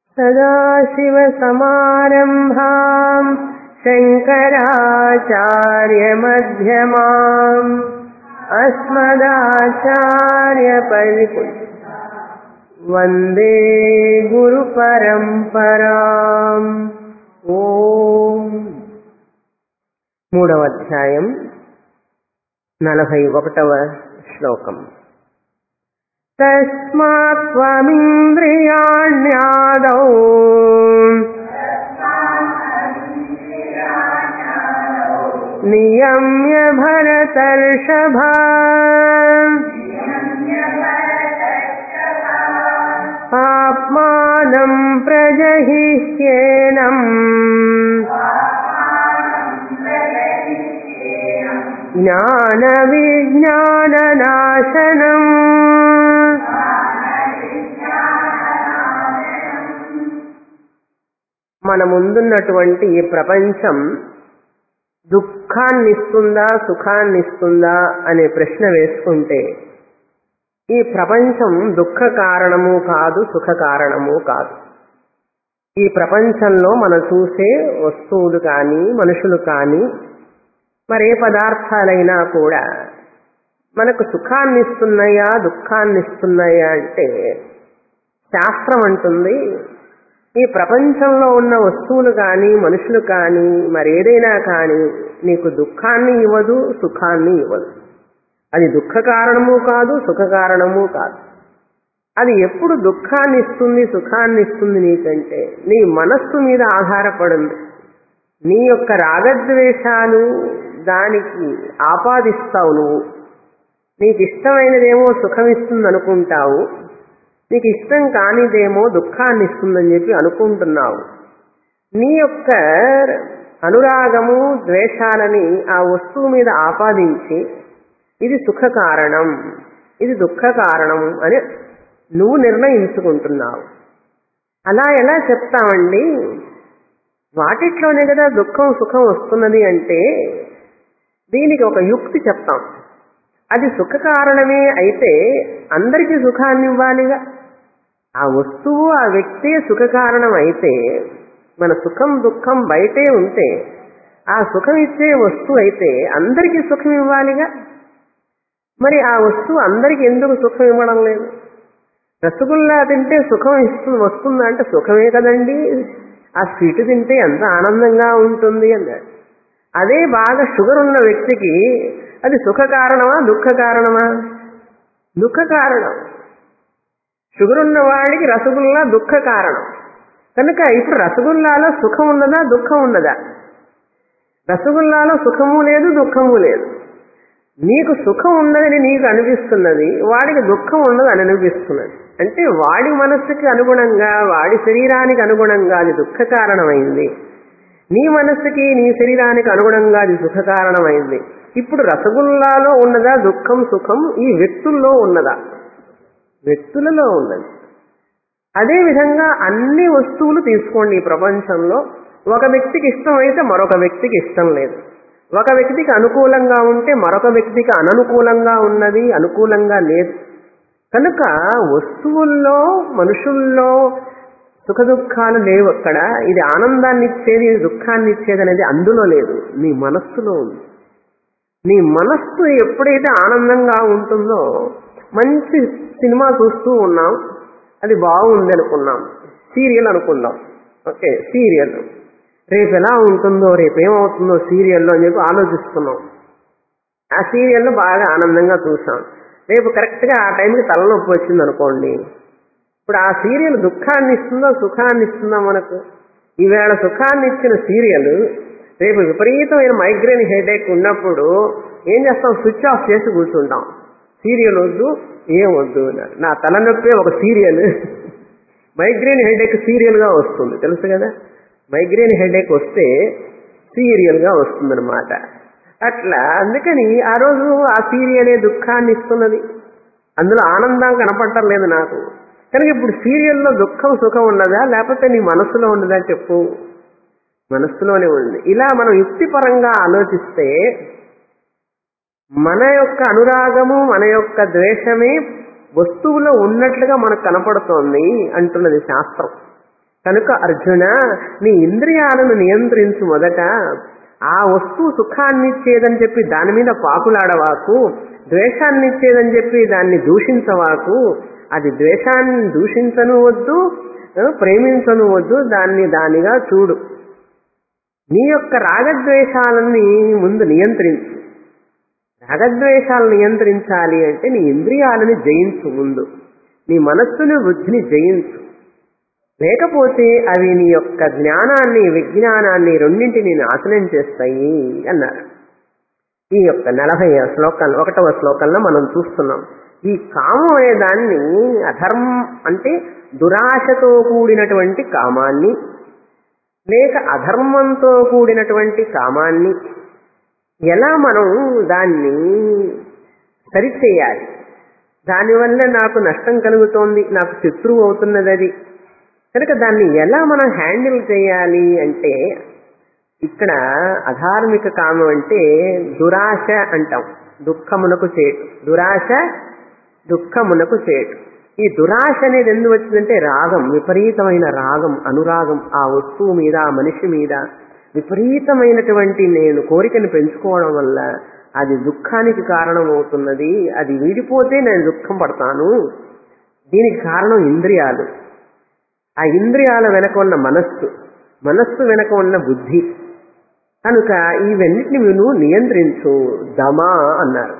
सदाशिवसमारम्भाम् शङ्कराचार्यमध्यमाम् अस्मदाचार्यपरिपु वन्दे గురుపరంపరాం ఓం మూడవ అధ్యాయం నలభై ఒకటవ శ్లోకం తస్మాత్ త్వమింద్రియాణ్యాదౌ నియమ్య భరతర్షభ ఆత్మానం ప్రజహిష్యేనం జ్ఞాన విజ్ఞాననాశనం మన ముందున్నటువంటి ఈ ప్రపంచం దుఃఖాన్ని ఇస్తుందా సుఖాన్ని ఇస్తుందా అనే ప్రశ్న వేసుకుంటే ఈ ప్రపంచం దుఃఖ కారణము కాదు సుఖ కారణము కాదు ఈ ప్రపంచంలో మనం చూసే వస్తువులు కానీ మనుషులు కానీ మరే పదార్థాలైనా కూడా మనకు సుఖాన్ని ఇస్తున్నాయా దుఃఖాన్ని ఇస్తున్నాయా అంటే శాస్త్రం అంటుంది ఈ ప్రపంచంలో ఉన్న వస్తువులు కానీ మనుషులు కానీ మరేదైనా కానీ నీకు దుఃఖాన్ని ఇవ్వదు సుఖాన్ని ఇవ్వదు అది దుఃఖ కారణము కాదు సుఖ కారణము కాదు అది ఎప్పుడు దుఃఖాన్ని ఇస్తుంది సుఖాన్ని ఇస్తుంది నీకంటే నీ మనస్సు మీద ఆధారపడింది నీ యొక్క రాగద్వేషాలు దానికి ఆపాదిస్తావు నువ్వు నీకు ఇష్టమైనదేమో సుఖం ఇస్తుంది అనుకుంటావు నీకు ఇష్టం కానిదేమో దుఃఖాన్ని ఇస్తుందని చెప్పి అనుకుంటున్నావు నీ యొక్క అనురాగము ద్వేషాలని ఆ వస్తువు మీద ఆపాదించి ఇది సుఖ కారణం ఇది దుఃఖ కారణం అని నువ్వు నిర్ణయించుకుంటున్నావు అలా ఎలా చెప్తామండి వాటిట్లోనే కదా దుఃఖం సుఖం వస్తున్నది అంటే దీనికి ఒక యుక్తి చెప్తాం అది సుఖ కారణమే అయితే అందరికీ సుఖాన్ని ఇవ్వాలిగా ఆ వస్తువు ఆ వ్యక్తే సుఖ కారణం అయితే మన సుఖం దుఃఖం బయటే ఉంటే ఆ సుఖం ఇచ్చే వస్తువు అయితే అందరికీ సుఖం ఇవ్వాలిగా మరి ఆ వస్తువు అందరికి ఎందుకు సుఖం ఇవ్వడం లేదు రసగుల్లా తింటే సుఖం ఇస్తుంది వస్తుందా అంటే సుఖమే కదండి ఆ స్వీట్ తింటే ఎంత ఆనందంగా ఉంటుంది అన్నాడు అదే బాగా షుగర్ ఉన్న వ్యక్తికి అది సుఖ కారణమా దుఃఖ కారణమా దుఃఖ కారణం షుగర్ ఉన్న వాడికి రసగుల్లా దుఃఖ కారణం కనుక ఇప్పుడు రసగుల్లాలో సుఖం ఉన్నదా దుఃఖం ఉన్నదా రసగుల్లాలో సుఖము లేదు దుఃఖము లేదు నీకు సుఖం ఉన్నదని నీకు అనిపిస్తున్నది వాడికి దుఃఖం ఉన్నది అని అనిపిస్తున్నది అంటే వాడి మనస్సుకి అనుగుణంగా వాడి శరీరానికి అనుగుణంగా అది దుఃఖ కారణమైంది నీ మనస్సుకి నీ శరీరానికి అనుగుణంగా అది సుఖ కారణమైంది ఇప్పుడు రసగుల్లాలో ఉన్నదా దుఃఖం సుఖం ఈ వ్యక్తుల్లో ఉన్నదా వ్యక్తులలో ఉన్నది అదే విధంగా అన్ని వస్తువులు తీసుకోండి ఈ ప్రపంచంలో ఒక వ్యక్తికి ఇష్టం అయితే మరొక వ్యక్తికి ఇష్టం లేదు ఒక వ్యక్తికి అనుకూలంగా ఉంటే మరొక వ్యక్తికి అననుకూలంగా ఉన్నది అనుకూలంగా లేదు కనుక వస్తువుల్లో మనుషుల్లో సుఖ దుఃఖాలు లేవు అక్కడ ఇది ఆనందాన్ని ఇచ్చేది ఇది దుఃఖాన్ని ఇచ్చేది అనేది అందులో లేదు నీ మనస్సులో ఉంది నీ మనస్సు ఎప్పుడైతే ఆనందంగా ఉంటుందో మంచి సినిమా చూస్తూ ఉన్నాం అది బాగుంది అనుకున్నాం సీరియల్ అనుకుందాం ఓకే సీరియల్ రేపు ఎలా ఉంటుందో రేపు ఏమవుతుందో సీరియల్లో అని చెప్పి ఆలోచిస్తున్నాం ఆ సీరియల్లో బాగా ఆనందంగా చూసాం రేపు కరెక్ట్గా ఆ టైంకి తలనొప్పి వచ్చింది అనుకోండి ఇప్పుడు ఆ సీరియల్ దుఃఖాన్ని ఇస్తుందో సుఖాన్ని ఇస్తుందో మనకు ఈవేళ సుఖాన్ని ఇచ్చిన సీరియల్ రేపు విపరీతమైన మైగ్రేన్ హెడేక్ ఉన్నప్పుడు ఏం చేస్తాం స్విచ్ ఆఫ్ చేసి కూర్చుంటాం సీరియల్ వద్దు ఏం వద్దు నా తలనొప్పి ఒక సీరియల్ మైగ్రేన్ హెడేక్ సీరియల్గా వస్తుంది తెలుసు కదా మైగ్రేన్ హెడేక్ వస్తే సీరియల్గా వస్తుందన్నమాట అట్లా అందుకని ఆ రోజు ఆ సీరియలే దుఃఖాన్ని ఇస్తున్నది అందులో ఆనందం కనపడటం లేదు నాకు కనుక ఇప్పుడు సీరియల్లో దుఃఖం సుఖం ఉన్నదా లేకపోతే నీ మనసులో ఉన్నదా చెప్పు మనస్సులోనే ఉంది ఇలా మనం యుక్తిపరంగా ఆలోచిస్తే మన యొక్క అనురాగము మన యొక్క ద్వేషమే వస్తువులో ఉన్నట్లుగా మనకు కనపడుతోంది అంటున్నది శాస్త్రం కనుక అర్జున నీ ఇంద్రియాలను నియంత్రించు మొదట ఆ వస్తువు సుఖాన్ని ఇచ్చేదని చెప్పి దాని మీద పాకులాడవాకు ద్వేషాన్ని ఇచ్చేదని చెప్పి దాన్ని దూషించవాకు అది ద్వేషాన్ని దూషించను వద్దు ఆ, ప్రేమించను వద్దు దాన్ని దానిగా చూడు నీ యొక్క రాగద్వేషాలని ముందు నియంత్రించు రాగద్వేషాలను నియంత్రించాలి అంటే నీ ఇంద్రియాలని జయించు ముందు నీ మనస్సుని బుద్ధిని జయించు లేకపోతే అవి నీ యొక్క జ్ఞానాన్ని విజ్ఞానాన్ని రెండింటిని నాశనం చేస్తాయి అన్నారు ఈ యొక్క నలభై శ్లోకం ఒకటవ శ్లోకంలో మనం చూస్తున్నాం ఈ కామం అనే దాన్ని అధర్మం అంటే దురాశతో కూడినటువంటి కామాన్ని లేక అధర్మంతో కూడినటువంటి కామాన్ని ఎలా మనం దాన్ని సరిచేయాలి దానివల్ల నాకు నష్టం కలుగుతోంది నాకు శత్రువు అవుతున్నది అది కనుక దాన్ని ఎలా మనం హ్యాండిల్ చేయాలి అంటే ఇక్కడ అధార్మిక కామం అంటే దురాశ అంటాం దుఃఖమునకు చేటు దురాశ దుఃఖమునకు చేటు ఈ దురాశ అనేది ఎందుకు వచ్చిందంటే రాగం విపరీతమైన రాగం అనురాగం ఆ వస్తువు మీద ఆ మనిషి మీద విపరీతమైనటువంటి నేను కోరికను పెంచుకోవడం వల్ల అది దుఃఖానికి కారణం అవుతున్నది అది వీడిపోతే నేను దుఃఖం పడతాను దీనికి కారణం ఇంద్రియాలు ఆ ఇంద్రియాల వెనక ఉన్న మనస్సు మనస్సు వెనక ఉన్న బుద్ధి కనుక ఇవన్నిటిని నువ్వు నియంత్రించు దమా అన్నారు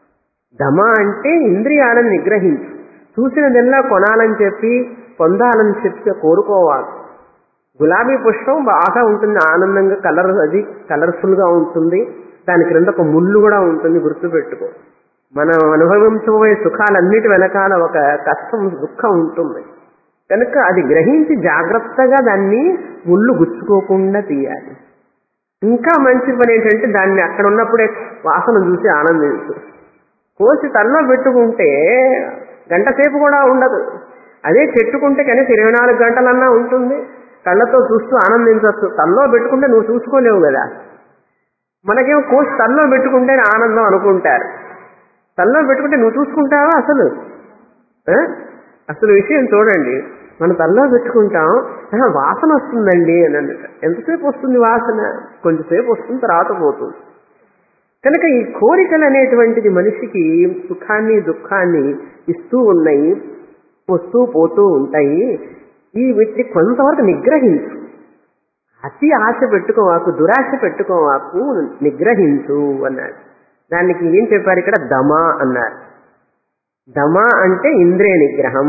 దమ అంటే ఇంద్రియాలను నిగ్రహించు చూసినదల్లా కొనాలని చెప్పి పొందాలని చెప్పి కోరుకోవాలి గులాబీ పుష్పం బాగా ఉంటుంది ఆనందంగా కలర్ అది కలర్ఫుల్ గా ఉంటుంది దాని క్రింద ఒక ముళ్ళు కూడా ఉంటుంది గుర్తుపెట్టుకో మనం అనుభవించబోయే సుఖాలన్నిటి వెనకాల ఒక కష్టం దుఃఖం ఉంటుంది కనుక అది గ్రహించి జాగ్రత్తగా దాన్ని ముళ్ళు గుచ్చుకోకుండా తీయాలి ఇంకా మంచి పని ఏంటంటే దాన్ని అక్కడ ఉన్నప్పుడే వాసన చూసి ఆనందించు కోసి తల్లో పెట్టుకుంటే గంట సేపు కూడా ఉండదు అదే చెట్టుకుంటే కనీసం ఇరవై నాలుగు గంటలన్నా ఉంటుంది కళ్ళతో చూస్తూ ఆనందించవచ్చు తల్లో పెట్టుకుంటే నువ్వు చూసుకోలేవు కదా మనకేమో కోసి తల్లో పెట్టుకుంటే ఆనందం అనుకుంటారు తల్లో పెట్టుకుంటే నువ్వు చూసుకుంటావా అసలు ఆ? అసలు విషయం చూడండి మనం తల్లో పెట్టుకుంటాం "ఆహా, వాసన వస్తుందండి అని అన్నట్టు ఎంతసేపు వస్తుంది వాసన కొంచెంసేపు వస్తుంది తర్వాత పోతుంది కనుక ఈ కోరికలు అనేటువంటిది మనిషికి సుఖాన్ని దుఃఖాన్ని ఇస్తూ ఉన్నాయి వస్తూ పోతూ ఉంటాయి ఈ వీటిని కొంతవరకు నిగ్రహించు అతి ఆశ పెట్టుకోవాకు దురాశ పెట్టుకోవాకు నిగ్రహించు అన్నాడు దానికి ఏం చెప్పారు ఇక్కడ దమ అన్నారు దమ అంటే ఇంద్రియ నిగ్రహం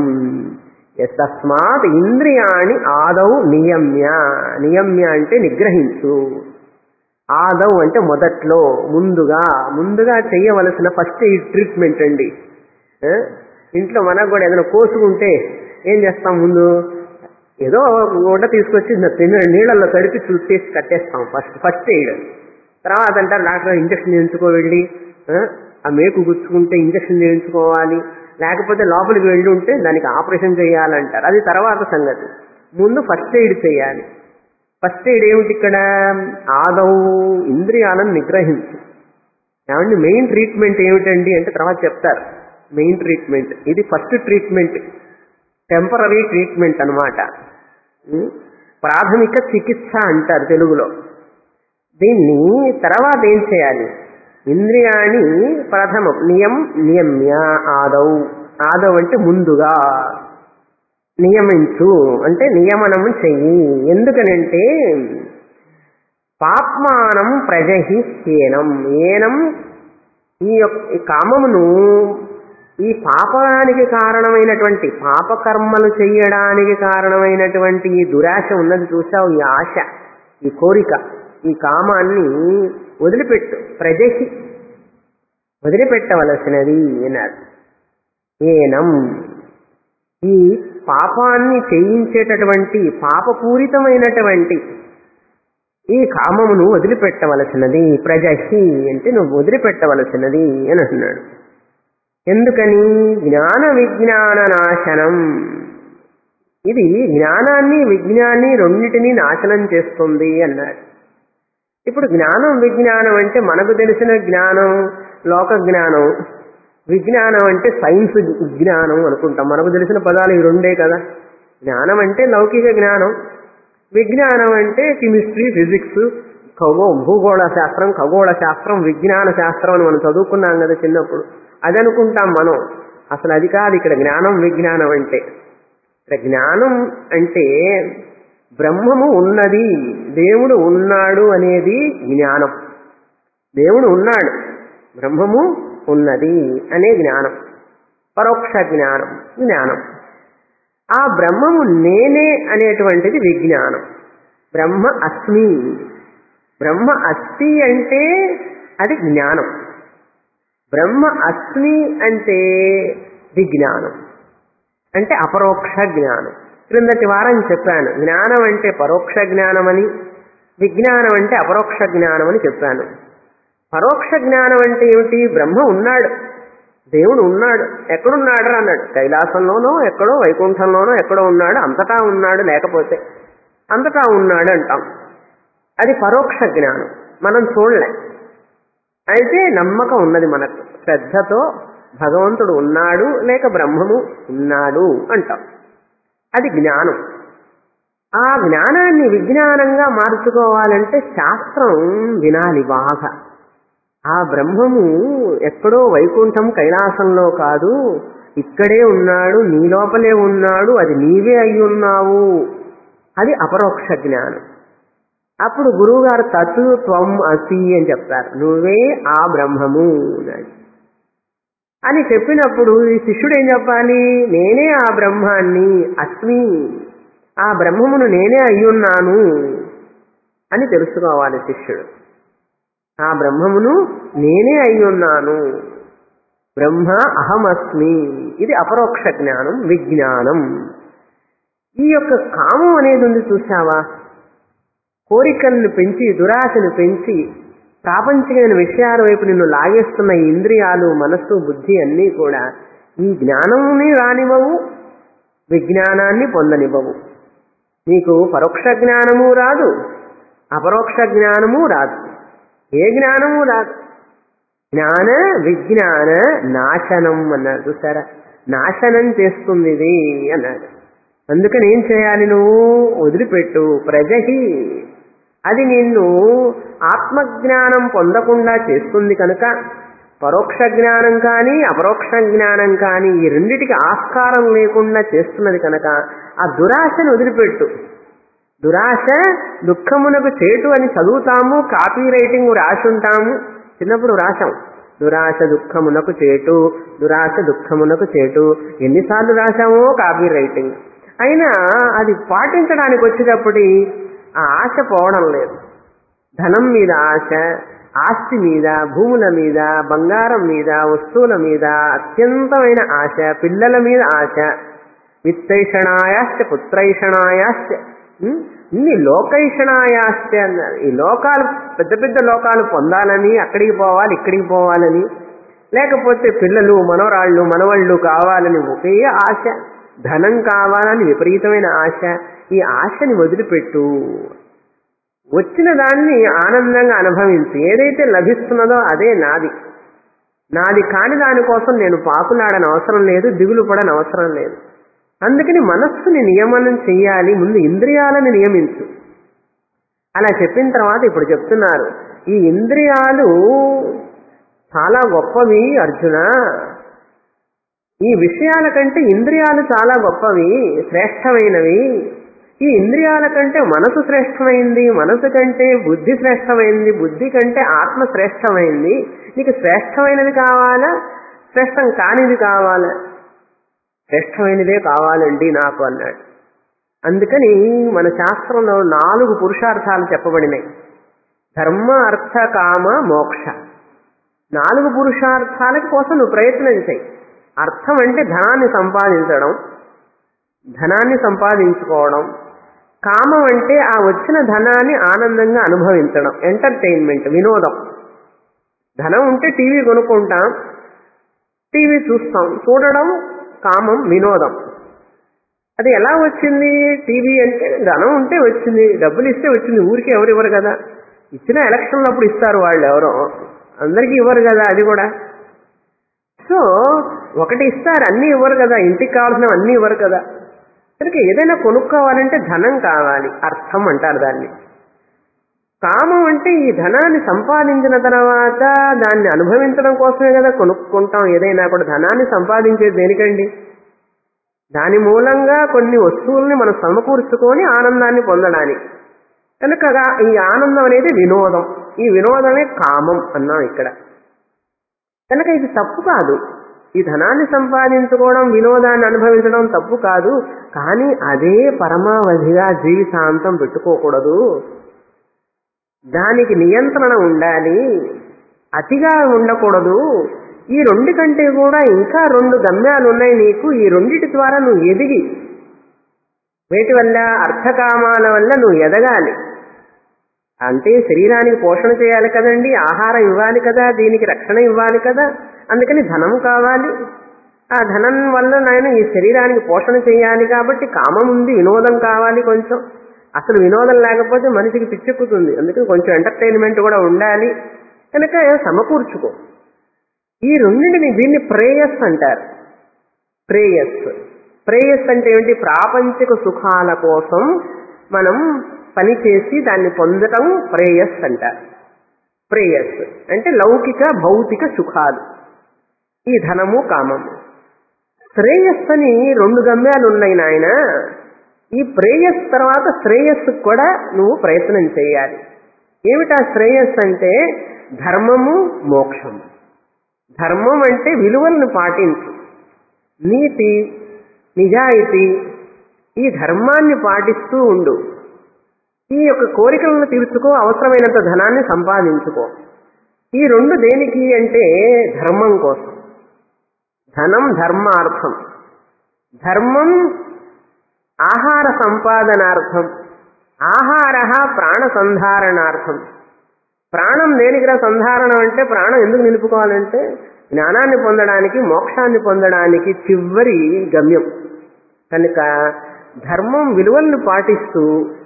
తస్మాత్ ఇంద్రియాణి ఆదౌ నియమ్య నియమ్య అంటే నిగ్రహించు ఆదౌ అంటే మొదట్లో ముందుగా ముందుగా చేయవలసిన ఫస్ట్ ఈ ట్రీట్మెంట్ అండి ఆ? ఇంట్లో మనకు కూడా ఏదైనా కోసుకుంటే ఏం చేస్తాం ముందు ఏదో గుడ్డ తీసుకొచ్చి తిన్న నీళ్ళల్లో తడిపి చూసేసి కట్టేస్తాం ఫస్ట్ ఫస్ట్ ఎయిడ్ తర్వాత అంటారు డాక్టర్ ఇంజక్షన్ చేయించుకో వెళ్ళి ఆ? ఆ మేకు గుచ్చుకుంటే ఇంజక్షన్ చేయించుకోవాలి లేకపోతే లోపలికి వెళ్ళి ఉంటే దానికి ఆపరేషన్ చేయాలంటారు అది తర్వాత సంగతి ముందు ఫస్ట్ ఎయిడ్ చేయాలి ఫస్ట్ ఎయిడ్ ఏమిటి ఇక్కడ ఆదౌ ఇంద్రియాలను నిగ్రహించు ఏమండి మెయిన్ ట్రీట్మెంట్ ఏమిటండి అంటే తర్వాత చెప్తారు మెయిన్ ట్రీట్మెంట్ ఇది ఫస్ట్ ట్రీట్మెంట్ టెంపరీ ట్రీట్మెంట్ అనమాట ప్రాథమిక చికిత్స అంటారు తెలుగులో దీన్ని తర్వాత ఏం చేయాలి ఇంద్రియాణి ప్రథమం నియం నియమ్య ఆదౌ ఆదౌ అంటే ముందుగా నియమించు అంటే నియమనము చెయ్యి ఎందుకనంటే పాప్మానం ప్రజహి హీనం ఏనం ఈ యొక్క ఈ కామమును ఈ పాపానికి కారణమైనటువంటి పాపకర్మలు చెయ్యడానికి కారణమైనటువంటి ఈ దురాశ ఉన్నది చూసావు ఈ ఆశ ఈ కోరిక ఈ కామాన్ని వదిలిపెట్టు ప్రజహి వదిలిపెట్టవలసినది అన్నారు ఏనం ఈ పాపాన్ని చేయించేటటువంటి పాపపూరితమైనటువంటి ఈ కామమును వదిలిపెట్టవలసినది ప్రజహి అంటే నువ్వు వదిలిపెట్టవలసినది అని అంటున్నాడు ఎందుకని జ్ఞాన విజ్ఞాన నాశనం ఇది జ్ఞానాన్ని విజ్ఞాన్ని రెండింటినీ నాశనం చేస్తుంది అన్నాడు ఇప్పుడు జ్ఞానం విజ్ఞానం అంటే మనకు తెలిసిన జ్ఞానం లోక జ్ఞానం విజ్ఞానం అంటే సైన్స్ విజ్ఞానం అనుకుంటాం మనకు తెలిసిన పదాలు ఈ రెండే కదా జ్ఞానం అంటే లౌకిక జ్ఞానం విజ్ఞానం అంటే కెమిస్ట్రీ ఫిజిక్స్ ఖగో భూగోళ శాస్త్రం ఖగోళ శాస్త్రం విజ్ఞాన శాస్త్రం అని మనం చదువుకున్నాం కదా చిన్నప్పుడు అది అనుకుంటాం మనం అసలు అది కాదు ఇక్కడ జ్ఞానం విజ్ఞానం అంటే ఇక్కడ జ్ఞానం అంటే బ్రహ్మము ఉన్నది దేవుడు ఉన్నాడు అనేది జ్ఞానం దేవుడు ఉన్నాడు బ్రహ్మము ఉన్నది అనే జ్ఞానం పరోక్ష జ్ఞానం జ్ఞానం ఆ బ్రహ్మము నేనే అనేటువంటిది విజ్ఞానం బ్రహ్మ అస్మి బ్రహ్మ అస్తి అంటే అది జ్ఞానం బ్రహ్మ అస్మి అంటే విజ్ఞానం అంటే అపరోక్ష జ్ఞానం క్రిందటి వారం చెప్పాను జ్ఞానం అంటే పరోక్ష జ్ఞానమని విజ్ఞానం అంటే అపరోక్ష జ్ఞానం అని చెప్పాను పరోక్ష జ్ఞానం అంటే ఏమిటి బ్రహ్మ ఉన్నాడు దేవుడు ఉన్నాడు ఎక్కడున్నాడు రా అన్నాడు కైలాసంలోనో ఎక్కడో వైకుంఠంలోనో ఎక్కడో ఉన్నాడు అంతటా ఉన్నాడు లేకపోతే అంతటా ఉన్నాడు అంటాం అది పరోక్ష జ్ఞానం మనం చూడలే అయితే నమ్మకం ఉన్నది మనకు శ్రద్ధతో భగవంతుడు ఉన్నాడు లేక బ్రహ్మము ఉన్నాడు అంటాం అది జ్ఞానం ఆ జ్ఞానాన్ని విజ్ఞానంగా మార్చుకోవాలంటే శాస్త్రం వినాలి బాగా ఆ బ్రహ్మము ఎక్కడో వైకుంఠం కైలాసంలో కాదు ఇక్కడే ఉన్నాడు నీ లోపలే ఉన్నాడు అది నీవే అయి ఉన్నావు అది అపరోక్ష జ్ఞానం అప్పుడు గురువుగారు తత్ త్వం అసి అని చెప్తారు నువ్వే ఆ బ్రహ్మము అని అని చెప్పినప్పుడు ఈ శిష్యుడు ఏం చెప్పాలి నేనే ఆ బ్రహ్మాన్ని అస్మి ఆ బ్రహ్మమును నేనే అయ్యున్నాను అని తెలుసుకోవాలి శిష్యుడు ఆ బ్రహ్మమును నేనే అయ్యున్నాను బ్రహ్మ అహమస్మి ఇది అపరోక్ష జ్ఞానం విజ్ఞానం ఈ యొక్క కామం అనేది ఉంది చూసావా కోరికలను పెంచి దురాశను పెంచి ప్రాపంచికమైన విషయాల వైపు నిన్ను లాగేస్తున్న ఈ ఇంద్రియాలు మనస్సు బుద్ధి అన్నీ కూడా ఈ జ్ఞానంని రానివ్వవు విజ్ఞానాన్ని పొందనివ్వవు నీకు పరోక్ష జ్ఞానము రాదు అపరోక్ష జ్ఞానము రాదు ఏ జ్ఞానము రాదు జ్ఞాన విజ్ఞాన నాశనం అన్నారు చూసారా నాశనం చేస్తుంది ఇది అన్నాడు అందుకని ఏం చేయాలి నువ్వు వదిలిపెట్టు ప్రజహి అది నిన్ను ఆత్మజ్ఞానం పొందకుండా చేస్తుంది కనుక పరోక్ష జ్ఞానం కానీ అపరోక్ష జ్ఞానం కానీ ఈ రెండిటికి ఆస్కారం లేకుండా చేస్తున్నది కనుక ఆ దురాశను వదిలిపెట్టు దురాశ దుఃఖమునకు చేటు అని చదువుతాము కాపీ రైటింగ్ రాసుంటాము చిన్నప్పుడు రాశాం దురాశ దుఃఖమునకు చేటు దురాశ దుఃఖమునకు చేటు ఎన్నిసార్లు రాశామో కాపీ రైటింగ్ అయినా అది పాటించడానికి వచ్చేటప్పటి ఆ ఆశ పోవడం లేదు ధనం మీద ఆశ ఆస్తి మీద భూముల మీద బంగారం మీద వస్తువుల మీద అత్యంతమైన ఆశ పిల్లల మీద ఆశ విత్తైషణాయాశ్చ పుత్రైషణాయాశ్చ ఉం? ఇన్ని లోకైషణాయాశ్చ అన్నారు ఈ లోకాలు పెద్ద పెద్ద లోకాలు పొందాలని అక్కడికి పోవాలి ఇక్కడికి పోవాలని లేకపోతే పిల్లలు మనవరాళ్ళు మనవళ్ళు కావాలని ఒకే ఆశ ధనం కావాలని విపరీతమైన ఆశ ఈ ఆశని వదిలిపెట్టు వచ్చిన దాన్ని ఆనందంగా అనుభవించు ఏదైతే లభిస్తున్నదో అదే నాది నాది కాని దానికోసం నేను పాకులాడని అవసరం లేదు దిగులు పడని అవసరం లేదు అందుకని మనస్సుని నియమనం చెయ్యాలి ముందు ఇంద్రియాలను నియమించు అలా చెప్పిన తర్వాత ఇప్పుడు చెప్తున్నారు ఈ ఇంద్రియాలు చాలా గొప్పవి అర్జున ఈ విషయాల కంటే ఇంద్రియాలు చాలా గొప్పవి శ్రేష్టమైనవి ఈ ఇంద్రియాల కంటే మనసు శ్రేష్టమైంది మనసు కంటే బుద్ధి శ్రేష్టమైంది బుద్ధి కంటే ఆత్మ శ్రేష్టమైంది నీకు శ్రేష్టమైనది కావాలా శ్రేష్టం కానిది కావాలా శ్రేష్టమైనదే కావాలండి నాకు అన్నాడు అందుకని మన శాస్త్రంలో నాలుగు పురుషార్థాలు చెప్పబడినాయి ధర్మ అర్థ కామ మోక్ష నాలుగు పురుషార్థాల కోసం నువ్వు ప్రయత్నం చేయి అర్థం అంటే ధనాన్ని సంపాదించడం ధనాన్ని సంపాదించుకోవడం కామం అంటే ఆ వచ్చిన ధనాన్ని ఆనందంగా అనుభవించడం ఎంటర్టైన్మెంట్ వినోదం ధనం ఉంటే టీవీ కొనుక్కుంటాం టీవీ చూస్తాం చూడడం కామం వినోదం అది ఎలా వచ్చింది టీవీ అంటే ధనం ఉంటే వచ్చింది డబ్బులు ఇస్తే వచ్చింది ఊరికి ఎవరు ఇవ్వరు కదా ఇచ్చిన ఎలక్షన్లు అప్పుడు ఇస్తారు వాళ్ళు ఎవరో అందరికీ ఇవ్వరు కదా అది కూడా సో ఒకటి ఇస్తారు అన్నీ ఇవ్వరు కదా ఇంటికి కావాల్సిన అన్నీ ఇవ్వరు కదా కనుక ఏదైనా కొనుక్కోవాలంటే ధనం కావాలి అర్థం అంటారు దాన్ని కామం అంటే ఈ ధనాన్ని సంపాదించిన తర్వాత దాన్ని అనుభవించడం కోసమే కదా కొనుక్కుంటాం ఏదైనా కూడా ధనాన్ని సంపాదించేది దేనికండి దాని మూలంగా కొన్ని వస్తువుల్ని మనం సమకూర్చుకొని ఆనందాన్ని పొందడానికి కనుక ఈ ఆనందం అనేది వినోదం ఈ వినోదమే కామం అన్నాం ఇక్కడ కనుక ఇది తప్పు కాదు ఈ ధనాన్ని సంపాదించుకోవడం వినోదాన్ని అనుభవించడం తప్పు కాదు కానీ అదే పరమావధిగా జీవితాంతం పెట్టుకోకూడదు దానికి నియంత్రణ ఉండాలి అతిగా ఉండకూడదు ఈ రెండు కంటే కూడా ఇంకా రెండు గమ్యాలు ఉన్నాయి నీకు ఈ రెండిటి ద్వారా నువ్వు ఎదిగి వేటి వల్ల అర్థకామాల వల్ల నువ్వు ఎదగాలి అంటే శరీరానికి పోషణ చేయాలి కదండి ఆహారం ఇవ్వాలి కదా దీనికి రక్షణ ఇవ్వాలి కదా అందుకని ధనం కావాలి ఆ ధనం వల్ల నేను ఈ శరీరానికి పోషణ చేయాలి కాబట్టి కామం ఉంది వినోదం కావాలి కొంచెం అసలు వినోదం లేకపోతే మనిషికి పిచ్చెక్కుతుంది అందుకని కొంచెం ఎంటర్టైన్మెంట్ కూడా ఉండాలి కనుక సమకూర్చుకో ఈ రెండింటిని దీన్ని ప్రేయస్ అంటారు ప్రేయస్ ప్రేయస్ అంటే ఏమిటి ప్రాపంచిక సుఖాల కోసం మనం పనిచేసి దాన్ని పొందటం ప్రేయస్ అంటారు ప్రేయస్ అంటే లౌకిక భౌతిక సుఖాలు ఈ ధనము కామము శ్రేయస్ అని రెండు గమ్యాలు ఉన్నాయి నాయన ఈ ప్రేయస్ తర్వాత శ్రేయస్సు కూడా నువ్వు ప్రయత్నం చేయాలి ఏమిటా శ్రేయస్ అంటే ధర్మము మోక్షము ధర్మం అంటే విలువలను పాటించు నీతి నిజాయితీ ఈ ధర్మాన్ని పాటిస్తూ ఉండు ఈ యొక్క కోరికలను తీర్చుకో అవసరమైనంత ధనాన్ని సంపాదించుకో ఈ రెండు దేనికి అంటే ధర్మం కోసం ధనం ధర్మార్థం ధర్మం ఆహార సంపాదనార్థం ఆహార ప్రాణ సంధారణార్థం ప్రాణం దేనికిరా సంధారణం అంటే ప్రాణం ఎందుకు నిలుపుకోవాలంటే జ్ఞానాన్ని పొందడానికి మోక్షాన్ని పొందడానికి చివరి గమ్యం కనుక ధర్మం విలువలను పాటిస్తూ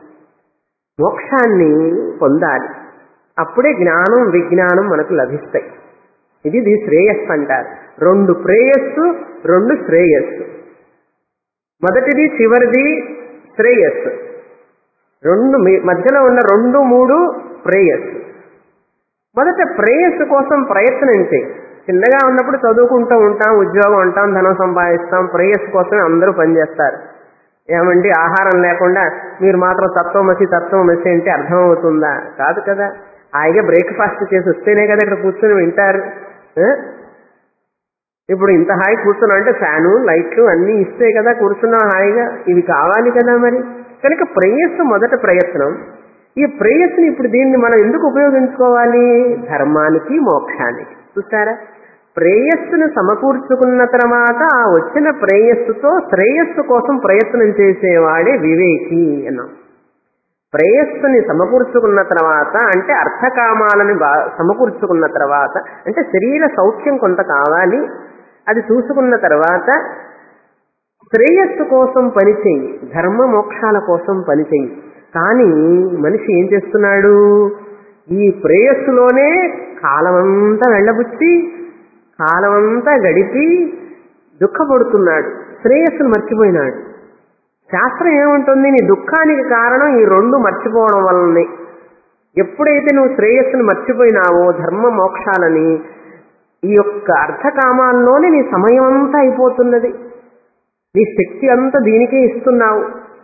మోక్షాన్ని పొందాలి అప్పుడే జ్ఞానం విజ్ఞానం మనకు లభిస్తాయి ఇది ఇది శ్రేయస్సు అంటారు రెండు ప్రేయస్సు రెండు శ్రేయస్సు మొదటిది చివరిది శ్రేయస్సు రెండు మీ- మధ్యలో ఉన్న రెండు మూడు ప్రేయస్సు మొదట ప్రేయస్సు కోసం ప్రయత్నం చేయి చిన్నగా ఉన్నప్పుడు చదువుకుంటూ ఉంటాం ఉద్యోగం ఉంటాం ధనం సంపాదిస్తాం ప్రేయస్సు కోసమే అందరూ పనిచేస్తారు ఏమండి ఆహారం లేకుండా మీరు మాత్రం తత్వమసి తత్వమసి అంటే అర్థమవుతుందా కాదు కదా హాయిగా బ్రేక్ఫాస్ట్ చేసి వస్తేనే కదా ఇక్కడ కూర్చొని వింటారు ఆ? ఇప్పుడు ఇంత హాయి కూర్చున్నాం అంటే ఫ్యాను లైట్లు అన్నీ ఇస్తే కదా కూర్చున్నాం హాయిగా ఇవి కావాలి కదా మరి కనుక ప్రేయస్సు మొదట ప్రయత్నం ఈ ప్రేయస్సుని ఇప్పుడు దీన్ని మనం ఎందుకు ఉపయోగించుకోవాలి ధర్మానికి మోక్షానికి చూసారా ప్రేయస్సును సమకూర్చుకున్న తర్వాత ఆ వచ్చిన ప్రేయస్సుతో శ్రేయస్సు కోసం ప్రయత్నం చేసేవాడే వివేకి అన్నాం ప్రేయస్సుని సమకూర్చుకున్న తర్వాత అంటే అర్థకామాలను బా సమకూర్చుకున్న తర్వాత అంటే శరీర సౌఖ్యం కొంత కావాలి అది చూసుకున్న తర్వాత శ్రేయస్సు కోసం పనిచేయి ధర్మ మోక్షాల కోసం పనిచేయి కానీ మనిషి ఏం చేస్తున్నాడు ఈ ప్రేయస్సులోనే కాలమంతా వెళ్ళబుచ్చి కాలమంతా గడిపి దుఃఖపడుతున్నాడు శ్రేయస్సును మర్చిపోయినాడు శాస్త్రం ఏముంటుంది నీ దుఃఖానికి కారణం ఈ రెండు మర్చిపోవడం వల్లనే ఎప్పుడైతే నువ్వు శ్రేయస్సును మర్చిపోయినావో ధర్మ మోక్షాలని ఈ యొక్క అర్థకామాల్లోనే నీ సమయం అంతా అయిపోతున్నది నీ శక్తి అంతా దీనికే ఇస్తున్నావు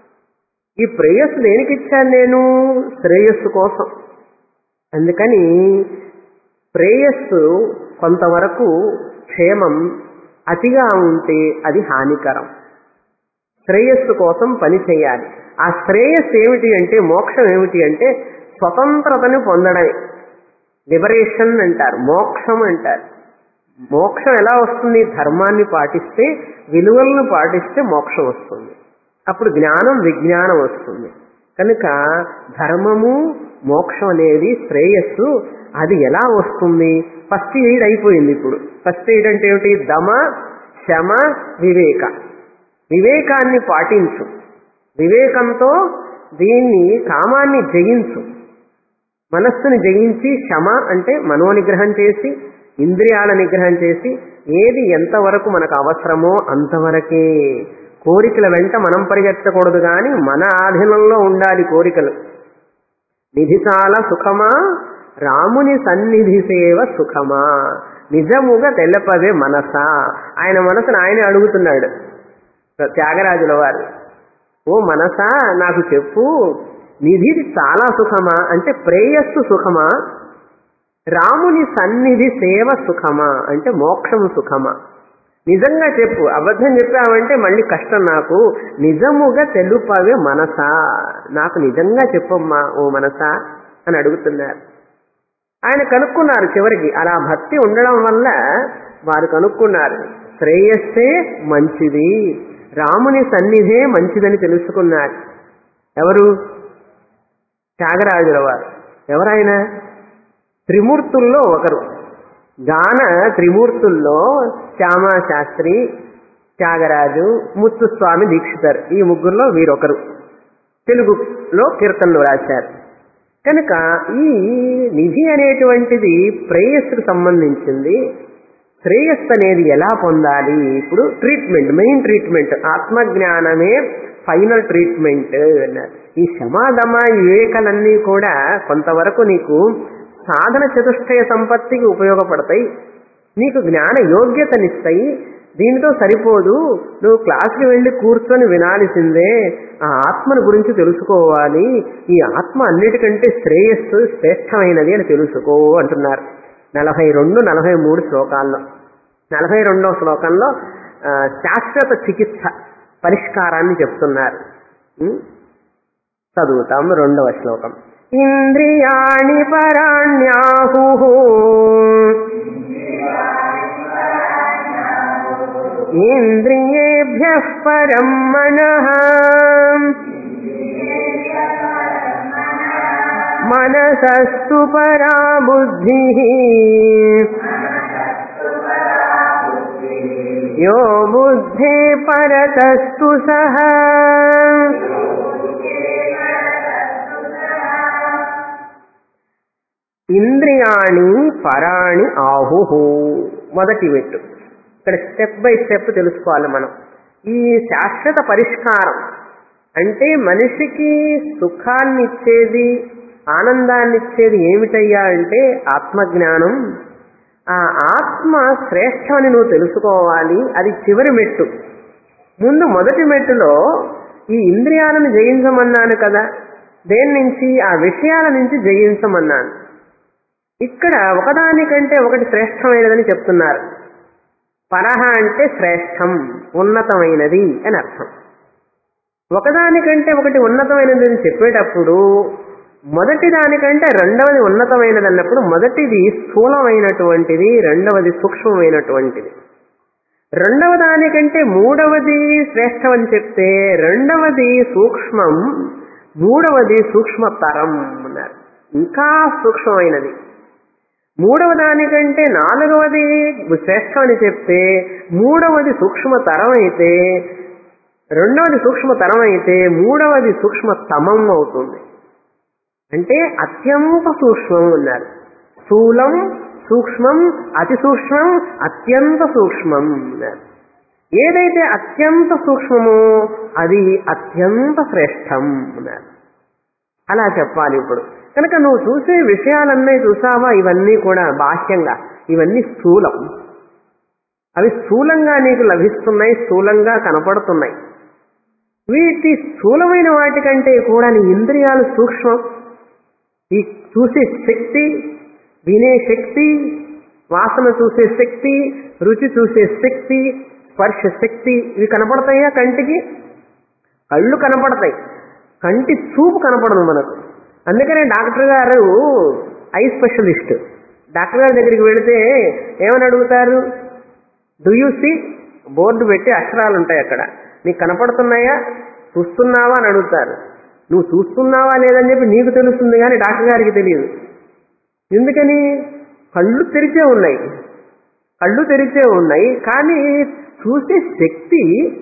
ఈ ప్రేయస్సు దేనికి ఇచ్చాను నేను శ్రేయస్సు కోసం అందుకని ప్రేయస్సు కొంతవరకు క్షేమం అతిగా ఉంటే అది హానికరం శ్రేయస్సు కోసం పని చేయాలి ఆ శ్రేయస్సు ఏమిటి అంటే మోక్షం ఏమిటి అంటే స్వతంత్రతను పొందడమే లిబరేషన్ అంటారు మోక్షం అంటారు మోక్షం ఎలా వస్తుంది ధర్మాన్ని పాటిస్తే విలువలను పాటిస్తే మోక్షం వస్తుంది అప్పుడు జ్ఞానం విజ్ఞానం వస్తుంది కనుక ధర్మము మోక్షం అనేది శ్రేయస్సు అది ఎలా వస్తుంది ఫస్ట్ ఎయిడ్ అయిపోయింది ఇప్పుడు ఫస్ట్ ఎయిడ్ అంటే ఏమిటి దమ శమ వివేక వివేకాన్ని పాటించు వివేకంతో దీన్ని కామాన్ని జయించు మనస్సుని జయించి శమ అంటే మనోనిగ్రహం చేసి ఇంద్రియాల నిగ్రహం చేసి ఏది ఎంతవరకు మనకు అవసరమో అంతవరకే కోరికల వెంట మనం పరిగెత్తకూడదు కానీ మన ఆధీనంలో ఉండాలి కోరికలు నిధి చాలా సుఖమా రాముని సన్నిధి సేవ సుఖమా నిజముగా తెలపదే మనసా ఆయన మనసును ఆయన అడుగుతున్నాడు త్యాగరాజుల వారు ఓ మనసా నాకు చెప్పు నిధి చాలా సుఖమా అంటే ప్రేయస్సు సుఖమా రాముని సన్నిధి సేవ సుఖమా అంటే మోక్షం సుఖమా నిజంగా చెప్పు అబద్ధం చెప్పావంటే మళ్ళీ కష్టం నాకు నిజముగా తెలుపవే మనసా నాకు నిజంగా చెప్పమ్మా ఓ మనసా అని అడుగుతున్నారు ఆయన కనుక్కున్నారు చివరికి అలా భక్తి ఉండడం వల్ల వారు కనుక్కున్నారు శ్రేయస్సే మంచిది రాముని సన్నిధే మంచిదని తెలుసుకున్నారు ఎవరు త్యాగరాజుల వారు ఎవరైనా త్రిమూర్తుల్లో ఒకరు గాన త్రిమూర్తుల్లో శ్యామా శాస్త్రి త్యాగరాజు ముత్తుస్వామి దీక్షితర్ ఈ ముగ్గురులో వీరొకరు తెలుగులో కీర్తనలు రాశారు కనుక ఈ నిధి అనేటువంటిది ప్రేయస్సుకు సంబంధించింది శ్రేయస్సు అనేది ఎలా పొందాలి ఇప్పుడు ట్రీట్మెంట్ మెయిన్ ట్రీట్మెంట్ ఆత్మజ్ఞానమే ఫైనల్ ట్రీట్మెంట్ అన్నారు ఈ శమాదమ ఈ వివేకాలన్నీ కూడా కొంతవరకు నీకు సాధన చతుష్టయ సంపత్తికి ఉపయోగపడతాయి నీకు జ్ఞాన యోగ్యతనిస్తాయి దీనితో సరిపోదు నువ్వు క్లాస్కి వెళ్ళి కూర్చొని వినాల్సిందే ఆ ఆత్మను గురించి తెలుసుకోవాలి ఈ ఆత్మ అన్నిటికంటే శ్రేయస్సు శ్రేష్టమైనది అని తెలుసుకో అంటున్నారు నలభై రెండు నలభై మూడు శ్లోకాల్లో నలభై రెండవ శ్లోకంలో ఆ, శాశ్వత చికిత్స పరిష్కారాన్ని చెప్తున్నారు ఉం? చదువుతాం రెండవ శ్లోకం ఇంద్రియాణి పరాణ్యాహు ఇంద్రియేభ్య పరం మనః మనసస్తు పరా బుద్ధి యో బుద్ధే పరతస్తు సహ ఇంద్రియాణి పరాణి ఆహు మొదటి వెట్టు ఇక్కడ స్టెప్ బై స్టెప్ తెలుసుకోవాలి మనం ఈ శాశ్వత పరిష్కారం అంటే మనిషికి సుఖాన్ని ఇచ్చేది ఆనందాన్ని ఇచ్చేది ఏమిటయ్యా అంటే ఆత్మజ్ఞానం ఆ ఆత్మ శ్రేష్టమని నువ్వు తెలుసుకోవాలి అది చివరి మెట్టు ముందు మొదటి మెట్టులో ఈ ఇంద్రియాలను జయించమన్నాను కదా దేని నుంచి ఆ విషయాల నుంచి జయించమన్నాను ఇక్కడ ఒకదానికంటే ఒకటి శ్రేష్టమైనదని చెప్తున్నారు పరహ అంటే శ్రేష్టం ఉన్నతమైనది అని అర్థం ఒకదానికంటే ఒకటి ఉన్నతమైనది అని చెప్పేటప్పుడు మొదటి దానికంటే రెండవది ఉన్నతమైనది అన్నప్పుడు మొదటిది స్థూలమైనటువంటిది రెండవది సూక్ష్మమైనటువంటిది రెండవ దానికంటే మూడవది శ్రేష్టమని చెప్తే రెండవది సూక్ష్మం మూడవది సూక్ష్మతరం అన్నారు ఇంకా సూక్ష్మమైనది మూడవ దానికంటే నాలుగవది శ్రేష్టం అని చెప్తే మూడవది సూక్ష్మతరం అయితే రెండవది సూక్ష్మతరం అయితే మూడవది సూక్ష్మతమం అవుతుంది అంటే అత్యంత సూక్ష్మం అన్నారు స్థూలం సూక్ష్మం అతి సూక్ష్మం అత్యంత సూక్ష్మం అన్నారు ఏదైతే అత్యంత సూక్ష్మమో అది అత్యంత శ్రేష్టం అన్నారు అలా చెప్పాలి ఇప్పుడు కనుక నువ్వు చూసే విషయాలన్నీ చూసావా ఇవన్నీ కూడా బాహ్యంగా ఇవన్నీ స్థూలం అవి స్థూలంగా నీకు లభిస్తున్నాయి స్థూలంగా కనపడుతున్నాయి వీటి స్థూలమైన వాటికంటే కూడా నీ ఇంద్రియాలు సూక్ష్మం ఈ చూసే శక్తి వినే శక్తి వాసన చూసే శక్తి రుచి చూసే శక్తి స్పర్శ శక్తి ఇవి కనపడతాయా కంటికి కళ్ళు కనపడతాయి కంటి చూపు కనపడదు మనకు అందుకనే డాక్టర్ గారు ఐ స్పెషలిస్ట్ డాక్టర్ గారి దగ్గరికి వెళితే ఏమని అడుగుతారు డూ యూ సీ బోర్డు పెట్టి అక్షరాలు ఉంటాయి అక్కడ నీకు కనపడుతున్నాయా చూస్తున్నావా అని అడుగుతారు నువ్వు చూస్తున్నావా లేదని చెప్పి నీకు తెలుస్తుంది కానీ డాక్టర్ గారికి తెలియదు ఎందుకని కళ్ళు తెరిచే ఉన్నాయి కళ్ళు తెరిచే ఉన్నాయి కానీ చూసే శక్తి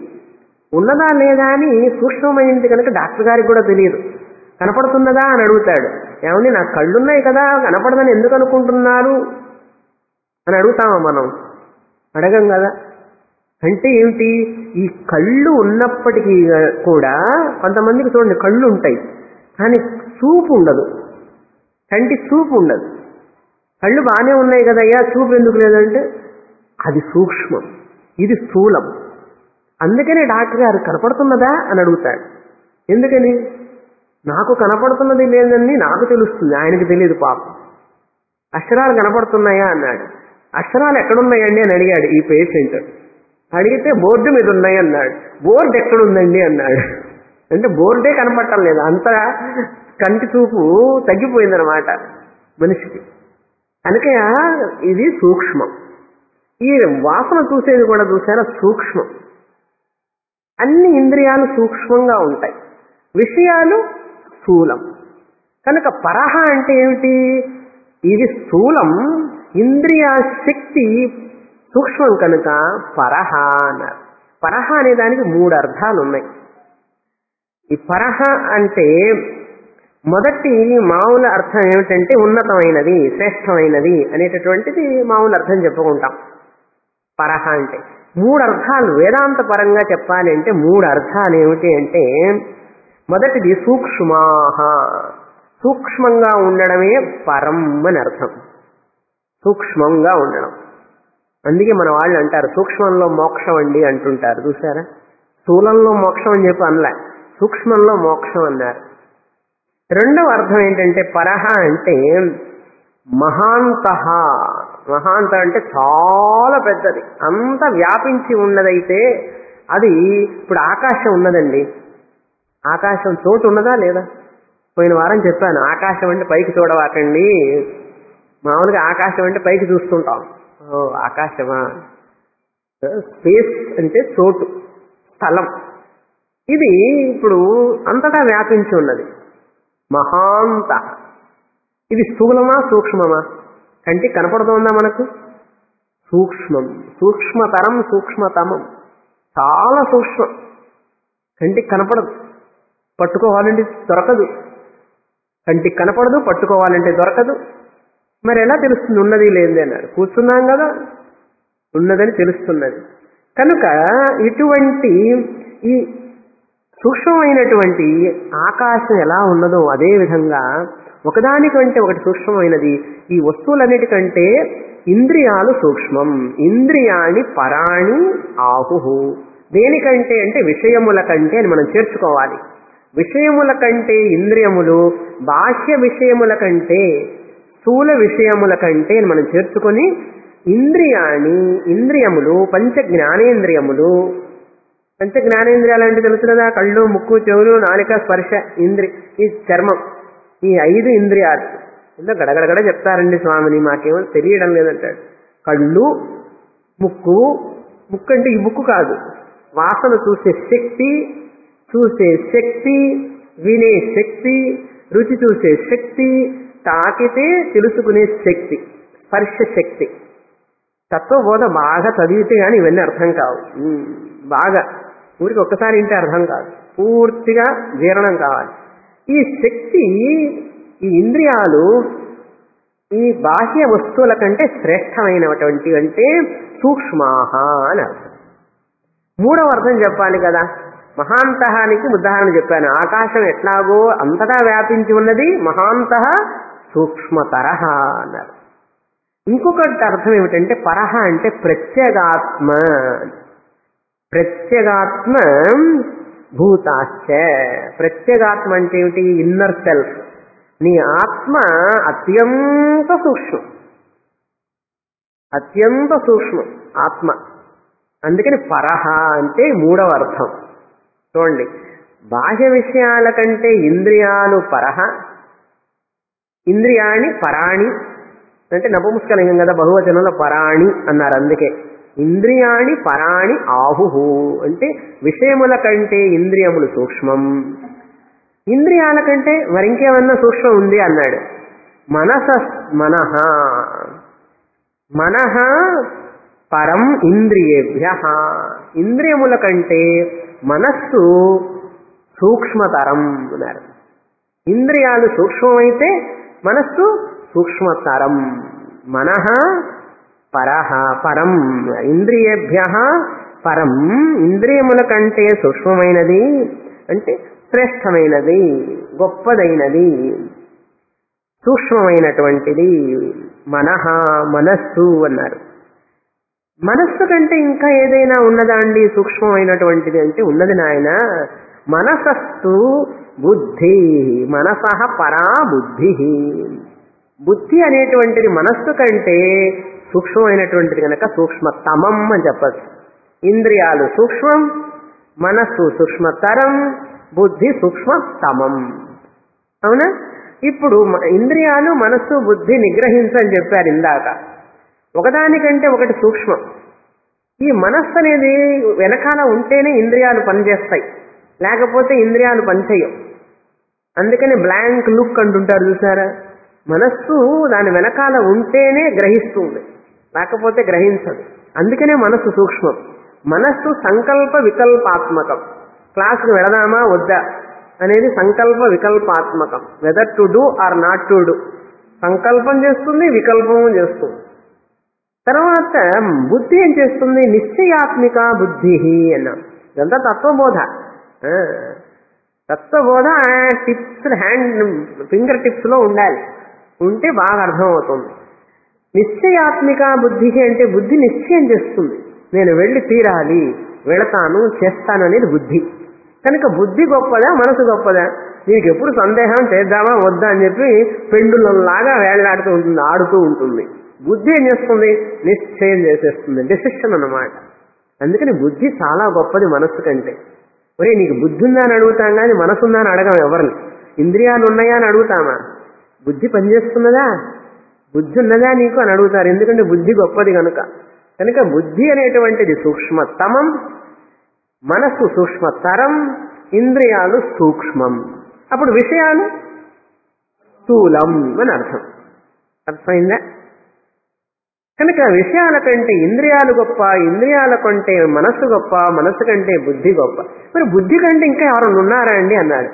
ఉన్నదా లేదా అని సూక్ష్మమైంది కనుక డాక్టర్ గారికి కూడా తెలియదు కనపడుతున్నదా అని అడుగుతాడు ఏమని నాకు కళ్ళున్నాయి కదా కనపడదని ఎందుకు అనుకుంటున్నారు అని అడుగుతామా మనం అడగం కదా అంటే ఏమిటి ఈ కళ్ళు ఉన్నప్పటికీ కూడా కొంతమందికి చూడండి కళ్ళు ఉంటాయి కానీ చూపు ఉండదు కంటి చూపు ఉండదు కళ్ళు బాగానే ఉన్నాయి కదయ్యా చూపు ఎందుకు లేదంటే అది సూక్ష్మం ఇది స్థూలం అందుకనే డాక్టర్ గారు కనపడుతున్నదా అని అడుగుతాడు ఎందుకని నాకు కనపడుతున్నది లేదని నాకు తెలుస్తుంది ఆయనకి తెలియదు పాపం అక్షరాలు కనపడుతున్నాయా అన్నాడు అక్షరాలు ఎక్కడున్నాయండి అని అడిగాడు ఈ పేషెంట్ అడిగితే బోర్డు మీద ఉన్నాయి అన్నాడు బోర్డు ఎక్కడుందండి అన్నాడు అంటే బోర్డే కనపడటం లేదు అంత కంటి చూపు తగ్గిపోయిందనమాట మనిషికి అందుకే ఇది సూక్ష్మం ఈ వాసన చూసేది కూడా చూసారా సూక్ష్మం అన్ని ఇంద్రియాలు సూక్ష్మంగా ఉంటాయి విషయాలు స్థూలం కనుక పరహ అంటే ఏమిటి ఇది స్థూలం ఇంద్రియ శక్తి సూక్ష్మం కనుక పరహ అన్నారు పరహ అనే దానికి మూడు అర్థాలు ఉన్నాయి ఈ పరహ అంటే మొదటి మామూలు అర్థం ఏమిటంటే ఉన్నతమైనది శ్రేష్టమైనది అనేటటువంటిది మామూలు అర్థం చెప్పుకుంటాం పరహ అంటే మూడు అర్థాలు వేదాంత పరంగా చెప్పాలి అంటే మూడు అర్థాలు ఏమిటి అంటే మొదటిది సూక్ష్మాహ సూక్ష్మంగా ఉండడమే పరం అని అర్థం సూక్ష్మంగా ఉండడం అందుకే మన వాళ్ళు అంటారు సూక్ష్మంలో మోక్షం అండి అంటుంటారు చూసారా స్థూలంలో మోక్షం అని చెప్పి అనలే సూక్ష్మంలో మోక్షం అన్నారు రెండవ అర్థం ఏంటంటే పరహ అంటే మహాంత మహాంత అంటే చాలా పెద్దది అంత వ్యాపించి ఉన్నదైతే అది ఇప్పుడు ఆకాశం ఉన్నదండి ఆకాశం చోటు ఉన్నదా లేదా పోయిన వారం చెప్పాను ఆకాశం అంటే పైకి చూడవాకండి మామూలుగా ఆకాశం అంటే పైకి చూస్తుంటాం ఓ ఆకాశమా స్పేస్ అంటే చోటు స్థలం ఇది ఇప్పుడు అంతటా వ్యాపించి ఉన్నది మహాంత ఇది స్థూలమా సూక్ష్మమా కంటికి కనపడుతోందా మనకు సూక్ష్మం సూక్ష్మతరం సూక్ష్మతమం చాలా సూక్ష్మం కంటికి కనపడదు పట్టుకోవాలంటే దొరకదు కంటికి కనపడదు పట్టుకోవాలంటే దొరకదు మరి ఎలా తెలుస్తుంది ఉన్నది లేనిది అన్నారు కూర్చున్నాం కదా ఉన్నదని తెలుస్తున్నది కనుక ఇటువంటి ఈ సూక్ష్మమైనటువంటి ఆకాశం ఎలా ఉన్నదో అదే విధంగా ఒకదానికంటే ఒకటి సూక్ష్మమైనది ఈ వస్తువులన్నిటికంటే ఇంద్రియాలు సూక్ష్మం ఇంద్రియాణి పరాణి ఆహు దేనికంటే అంటే విషయముల కంటే అని మనం చేర్చుకోవాలి విషయముల కంటే ఇంద్రియములు బాహ్య విషయముల కంటే స్థూల విషయముల కంటే అని మనం చేర్చుకొని ఇంద్రియాణి ఇంద్రియములు పంచ జ్ఞానేంద్రియములు పంచ జ్ఞానేంద్రియాలు అంటే తెలుసు కదా కళ్ళు ముక్కు చెవులు నాలిక స్పర్శ ఇంద్రి ఈ చర్మం ఈ ఐదు ఇంద్రియాలు ఇంకా గడగడగడ చెప్తారండి స్వామిని మాకేమో తెలియడం లేదంటాడు కళ్ళు ముక్కు ముక్కు అంటే ఈ ముక్కు కాదు వాసన చూసే శక్తి చూసే శక్తి వినే శక్తి రుచి చూసే శక్తి తాకితే తెలుసుకునే శక్తి స్పర్శ శక్తి తత్వబోధ బాగా చదివితే కానీ ఇవన్నీ అర్థం కావు ఉమ్, బాగా ఊరికి ఒక్కసారి ఇంటే అర్థం కాదు పూర్తిగా జీర్ణం కావాలి ఈ శక్తి ఈ ఇంద్రియాలు ఈ బాహ్య వస్తువుల కంటే శ్రేష్టమైనటువంటి అంటే సూక్ష్మాహ అని అర్థం మూడవ అర్థం చెప్పాలి కదా మహాంతహానికి ఉదాహరణ చెప్పాను ఆకాశం ఎట్లాగో అంతటా వ్యాపించి ఉన్నది మహాంత సూక్ష్మతరహ అన్నారు ఇంకొకటి అర్థం ఏమిటంటే పరహ అంటే ప్రత్యేగాత్మ ప్రత్యేగాత్మ భూతాశ్చ ప్రత్యేగాత్మ అంటే ఏమిటి ఇన్నర్ సెల్ఫ్ నీ ఆత్మ అత్యంత సూక్ష్మం అత్యంత సూక్ష్మం ఆత్మ అందుకని పరహ అంటే మూడవ అర్థం చూడండి బాహ్య విషయాల కంటే ఇంద్రియాలు పరహ ఇంద్రియాణి పరాణి అంటే నపుంసకలింగం కదా బహువచనంలో పరాణి అన్నారు అందుకే ఇంద్రియాణి పరాణి ఆహుహు అంటే విషయముల కంటే ఇంద్రియములు సూక్ష్మం ఇంద్రియాల కంటే మరింకేమన్నా సూక్ష్మం ఉంది అన్నాడు మనస మనహ మనహ పరం ఇంద్రియేభ్య ఇంద్రియముల కంటే మనస్సు సూక్ష్మతరం అన్నారు ఇంద్రియాలు సూక్ష్మమైతే మనస్సు సూక్ష్మతరం మనః పరహ పరం ఇంద్రియేభ్య పరం ఇంద్రియముల కంటే సూక్ష్మమైనది అంటే శ్రేష్టమైనది గొప్పదైనది సూక్ష్మమైనటువంటిది మనహ మనస్సు అన్నారు మనస్సు కంటే ఇంకా ఏదైనా ఉన్నదా అండి సూక్ష్మమైనటువంటిది అంటే ఉన్నది నాయన మనసస్సు బుద్ధి మనసహ పరా బుద్ధి బుద్ధి అనేటువంటిది మనస్సు కంటే సూక్ష్మమైనటువంటిది కనుక సూక్ష్మతమం అని చెప్పచ్చు ఇంద్రియాలు సూక్ష్మం మనస్సు సూక్ష్మతరం బుద్ధి సూక్ష్మతమం అవునా ఇప్పుడు మ- ఇంద్రియాలు మనస్సు బుద్ధి నిగ్రహించని చెప్పారు ఇందాక ఒకదానికంటే ఒకటి సూక్ష్మం ఈ మనస్సు అనేది వెనకాల ఉంటేనే ఇంద్రియాలు పనిచేస్తాయి లేకపోతే ఇంద్రియాలు పనిచేయవు అందుకని బ్లాంక్ లుక్ అంటుంటారు చూసారా మనస్సు దాని వెనకాల ఉంటేనే గ్రహిస్తుంది లేకపోతే గ్రహించదు అందుకనే మనస్సు సూక్ష్మం మనస్సు సంకల్ప వికల్పాత్మకం క్లాస్కి వెళదామా వద్దా అనేది సంకల్ప వికల్పాత్మకం whether to do or not to do సంకల్పం చేస్తుంది వికల్పం చేస్తుంది తర్వాత బుద్ధి ఏం చేస్తుంది నిశ్చయాత్మిక బుద్ధి అన్నాం ఇదంతా తత్వబోధ ఆ, తత్వబోధ టిప్స్ హ్యాండ్ ఫింగర్ టిప్స్ లో ఉండాలి ఉంటే బాగా అర్థమవుతుంది నిశ్చయాత్మిక బుద్ధి అంటే బుద్ధి నిశ్చయం చేస్తుంది నేను వెళ్ళి తీరాలి వెళతాను చేస్తాను అనేది బుద్ధి కనుక బుద్ధి గొప్పదా మనసు గొప్పదా నీకు ఎప్పుడు సందేహం చేద్దామా వద్దా అని చెప్పి పెండులంలాగా వేళ్లాడుతూ ఉంటుంది ఆడుతూ ఉంటుంది బుద్ధి ఏం చేస్తుంది నిశ్చయం చేసేస్తుంది డెసిషన్ అన్నమాట అందుకని బుద్ధి చాలా గొప్పది మనస్సు కంటే ఒరే నీకు బుద్ధి ఉందా అని అడుగుతాం కానీ మనసు ఉందా అని అడగం ఎవరిని ఇంద్రియాలు ఉన్నాయా అని అడుగుతామా బుద్ధి పనిచేస్తున్నదా బుద్ధి ఉన్నదా నీకు అని అడుగుతారు ఎందుకంటే బుద్ధి గొప్పది కనుక కనుక బుద్ధి అనేటువంటిది సూక్ష్మతమం మనస్సు సూక్ష్మతరం ఇంద్రియాలు సూక్ష్మం అప్పుడు విషయాలు స్థూలం అని అర్థం అర్థమైందా కనుక విషయాల కంటే ఇంద్రియాలు గొప్ప ఇంద్రియాల కంటే మనస్సు గొప్ప మనస్సు కంటే బుద్ధి గొప్ప మరి బుద్ధి కంటే ఇంకా ఎవరన్నా ఉన్నారా అండి అన్నాడు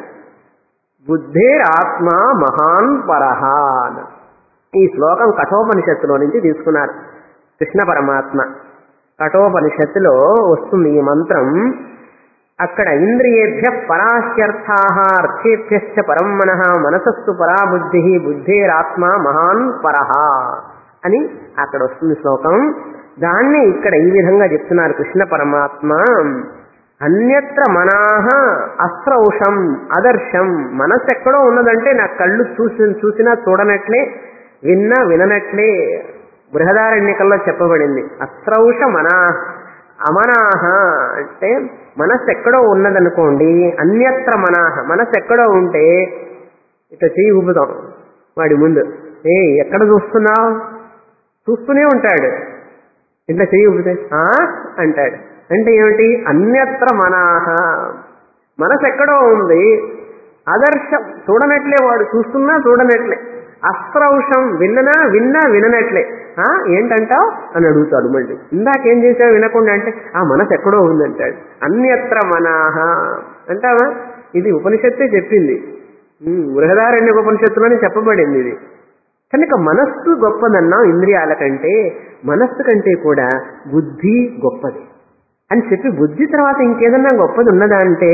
బుద్ధేరాత్మ మహాన్ పరహ అన్న ఈ శ్లోకం కఠోపనిషత్తులో నుంచి తీసుకున్నారు కృష్ణ పరమాత్మ కఠోపనిషత్తులో వస్తుంది ఈ మంత్రం అక్కడ ఇంద్రియేభ్య పరాహ్యర్థా అర్థేభ్యశ్చ పరం మనః మనసస్సు పరా బుద్ధి బుద్ధేరాత్మ మహాన్ పరహ అని అక్కడ వస్తుంది శ్లోకం దాన్ని ఇక్కడ ఈ విధంగా చెప్తున్నారు కృష్ణ పరమాత్మ అన్యత్ర మనాహ అస్త్రౌషం అదర్శం మనస్సు ఎక్కడో ఉన్నదంటే నా కళ్ళు చూసి చూసినా చూడనట్లే విన్నా విననట్లే బృహదారణ్యకంలో చెప్పబడింది అస్త్రౌష మనా అమనాహ అంటే మనస్సు ఎక్కడో ఉన్నదనుకోండి అన్యత్ర మనాహ మనస్సు ఎక్కడో ఉంటే ఇట్లా చెయ్యి ఊపుతాం వాడి ముందు ఏ ఎక్కడ చూస్తున్నావు చూస్తూనే ఉంటాడు ఇట్లా చెయ్యి ఊపితే ఆ అంటాడు అంటే ఏమిటి అన్యత్ర మనాహ మనసు ఎక్కడో ఉంది ఆదర్శం చూడనట్లే వాడు చూస్తున్నా చూడనట్లే అస్త్రౌషం విన్ననా విన్నా విననట్లే ఆ ఏంటంటావు అని అడుగుతాడు మళ్ళీ ఇందాకేం చేసావు వినకుండా అంటే ఆ మనసు ఎక్కడో ఉందంటాడు అన్యత్ర మనాహ అంటావా ఇది ఉపనిషత్తే చెప్పింది ఉమ్, బృహదారణ్య ఉపనిషత్తులోనే చెప్పబడింది ఇది కనుక మనస్సు గొప్పదన్నాం ఇంద్రియాల కంటే మనస్సు కంటే కూడా బుద్ధి గొప్పది అని చెప్పి బుద్ధి తర్వాత ఇంకేదన్నా గొప్పది ఉన్నదా అంటే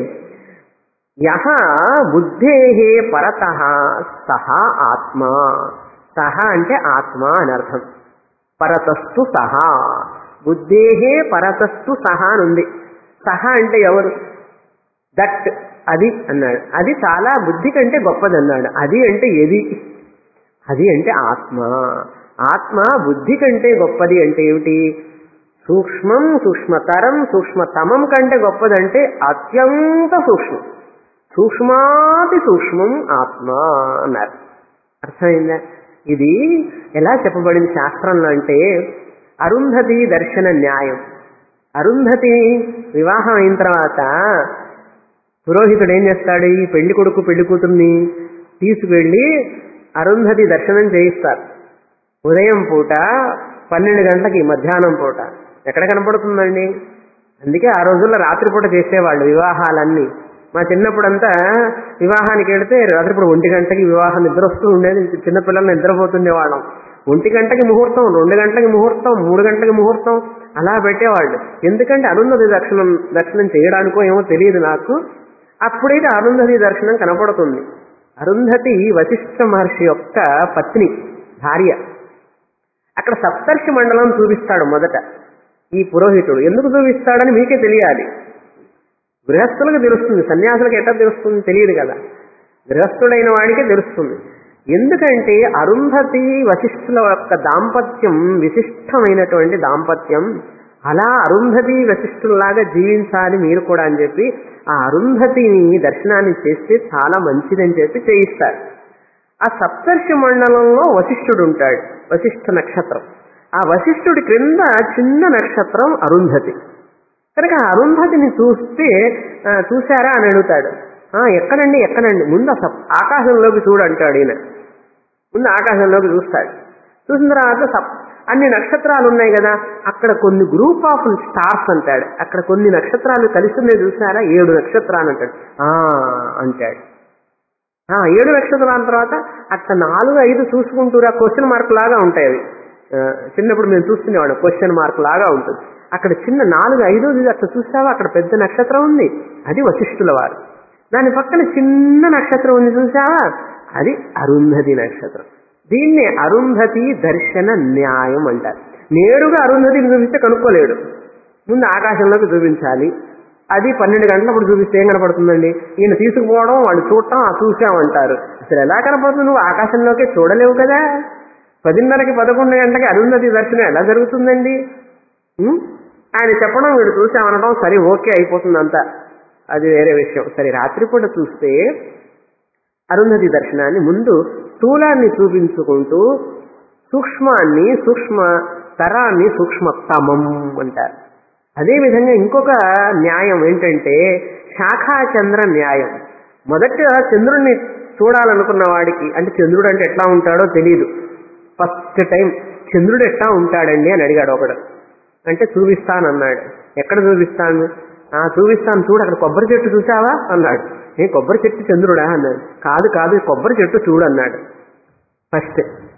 యహ బుద్ధే పరత సహ ఆత్మ సహ అంటే ఆత్మ అని అర్థం పరతస్తు సహ బుద్ధేహే పరతస్తు సహ అని ఉంది సహ అంటే ఎవరు దట్ అది అన్నాడు అది చాలా బుద్ధి కంటే గొప్పది అన్నాడు అది అంటే ఏది అది అంటే ఆత్మ ఆత్మ బుద్ధి కంటే గొప్పది అంటే ఏమిటి సూక్ష్మం సూక్ష్మతరం సూక్ష్మతమం కంటే గొప్పదంటే అత్యంత సూక్ష్మం సూక్ష్మాతి సూక్ష్మం ఆత్మ అన్నారు అర్థమైందా ఇది ఎలా చెప్పబడింది శాస్త్రంలో అంటే అరుంధతి దర్శన న్యాయం అరుంధతి వివాహం అయిన తర్వాత పురోహితుడు ఏం చేస్తాడు ఈ పెళ్లి కొడుకు పెళ్లి కూతుర్ని తీసుకువెళ్ళి అరుంధతి దర్శనం చేయిస్తారు ఉదయం పూట పన్నెండు గంటలకి మధ్యాహ్నం పూట ఎక్కడ కనపడుతుందండి అందుకే ఆ రోజుల్లో రాత్రిపూట చేసేవాళ్ళు వివాహాలన్నీ మా చిన్నప్పుడంతా వివాహానికి వెళితే రాత్రిపూట ఒంటి గంటకి వివాహం నిద్ర వస్తూ ఉండేది చిన్నపిల్లలు నిద్రపోతుండే వాళ్ళం ఒంటి గంటకి ముహూర్తం రెండు గంటలకి ముహూర్తం మూడు గంటలకి ముహూర్తం అలా పెట్టేవాళ్ళు ఎందుకంటే అరుంధతి దర్శనం దర్శనం చేయడానికో ఏమో తెలియదు నాకు అప్పుడైతే అరుంధతి దర్శనం కనపడుతుంది అరుంధతి వశిష్ఠ మహర్షి యొక్క పత్ని భార్య అక్కడ సప్తర్షి మండలం చూపిస్తాడు మొదట ఈ పురోహితుడు ఎందుకు చూపిస్తాడని మీకే తెలియాలి గృహస్థులకు తెలుస్తుంది సన్యాసులకు ఎట్లా తెలుస్తుంది తెలియదు కదా గృహస్థుడైన వాడికే తెలుస్తుంది ఎందుకంటే అరుంధతి వశిష్ఠుల యొక్క దాంపత్యం విశిష్టమైనటువంటి దాంపత్యం అలా అరుంధతి వశిష్ఠుల్లాగా జీవించాలి మీరు కూడా అని చెప్పి ఆ అరుంధతిని దర్శనాన్ని చేస్తే చాలా మంచిదని చెప్పి చేయిస్తారు ఆ సప్తర్షి మండలంలో వశిష్ఠుడు ఉంటాడు వశిష్ఠ నక్షత్రం ఆ వశిష్ఠుడి క్రింద చిన్న నక్షత్రం అరుంధతి కనుక ఆ అరుంధతిని చూస్తే ఆ, చూశారా అని అడుగుతాడు "ఆ, ఎక్కడండి ఎక్కడండి ముందు ఆ సప్- ఆకాశంలోకి చూడు అంటాడు ఈయన ముందు ఆకాశంలోకి చూస్తాడు చూసిన తర్వాత సప్- అన్ని నక్షత్రాలు ఉన్నాయి కదా అక్కడ కొన్ని గ్రూప్ ఆఫ్ స్టార్స్ అంటాడు అక్కడ కొన్ని నక్షత్రాలు కలిసి ఉన్నాయి చూసారా ఏడు నక్షత్రాలు అంటాడు "ఆ" అంటాడు ఆ, ఏడు నక్షత్రాల తర్వాత అక్కడ నాలుగు ఐదు చూసుకుంటూరా క్వశ్చన్ మార్క్ లాగా ఉంటాయి అవి ఆ, చిన్నప్పుడు మేము చూసుకునేవాడు క్వశ్చన్ మార్క్ లాగా ఉంటుంది అక్కడ చిన్న నాలుగు ఐదు అక్కడ చూసావా అక్కడ పెద్ద నక్షత్రం ఉంది అది వశిష్ఠుల వారు దాని పక్కన చిన్న నక్షత్రం ఉంది చూసావా అది అరుంధతి నక్షత్రం దీన్ని అరుంధతి దర్శన న్యాయం అంటారు నేరుగా అరుంధతిని చూపిస్తే కనుక్కోలేడు ముందు ఆకాశంలోకి చూపించాలి అది పన్నెండు గంటలప్పుడు చూపిస్తే ఏం కనపడుతుందండి ఈయన తీసుకుపోవడం వాళ్ళు చూడటం ఆ చూసామంటారు అసలు ఎలా కనపడుతుంది నువ్వు ఆకాశంలోకే చూడలేవు కదా పదిన్నరకి పదకొండు గంటలకి అరుంధతి దర్శనం ఎలా జరుగుతుందండి ఉం? ఆయన చెప్పడం వీడు చూసామనడం సరే ఓకే అయిపోతుంది అంతా అది వేరే విషయం సరే రాత్రిపూట చూస్తే అరుంధతి దర్శనాన్ని ముందు స్థూలాన్ని చూపించుకుంటూ సూక్ష్మాన్ని సూక్ష్మ తరాన్ని సూక్ష్మతమం అంటారు అదేవిధంగా ఇంకొక న్యాయం ఏంటంటే శాఖాచంద్ర న్యాయం మొదట చంద్రుడిని చూడాలనుకున్న వాడికి అంటే చంద్రుడు అంటే ఎట్లా ఉంటాడో తెలియదు ఫస్ట్ టైం చంద్రుడు ఎట్లా ఉంటాడండి అని అడిగాడు ఒకడు అంటే చూపిస్తానన్నాడు ఎక్కడ చూపిస్తాను ఆ చూపిస్తాను చూడు అక్కడ కొబ్బరి చెట్టు చూసావా అన్నాడు ఏ కొబ్బరి చెట్టు చంద్రుడా అన్నాడు కాదు కాదు ఈ కొబ్బరి చెట్టు చూడు అన్నాడు ఫస్ట్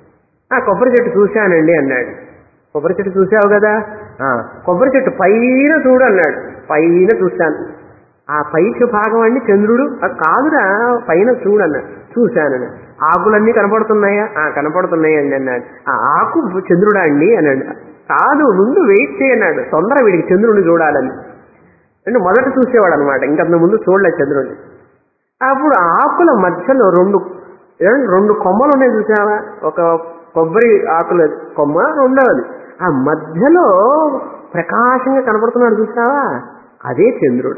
ఆ కొబ్బరి చెట్టు చూశానండి అన్నాడు కొబ్బరి చెట్టు చూసావు కదా ఆ కొబ్బరి చెట్టు పైన చూడు అన్నాడు పైన చూశాను ఆ పైకి భాగం అండి చంద్రుడు ఆ కాదురా పైన చూడు అన్నాడు చూశాను ఆకులన్నీ కనపడుతున్నాయా ఆ కనపడుతున్నాయండి అన్నాడు ఆ ఆకు చంద్రుడా అండి అన్నాడు కాదు ముందు వెయిట్ చేయన్నాడు తొందర వీడికి చంద్రుడిని చూడాలని అంటే మొదట చూసేవాడు అనమాట ఇంకంత ముందు చూడలేదు చంద్రుడిని అప్పుడు ఆకుల మధ్యలో రెండు ఏమండి, రెండు కొమ్మలు ఉన్నాయి చూసావా ఒక కొబ్బరి ఆకుల కొమ్మ రెండవది ఆ మధ్యలో ప్రకాశంగా కనపడుతున్నాడు చూసావా అదే చంద్రుడు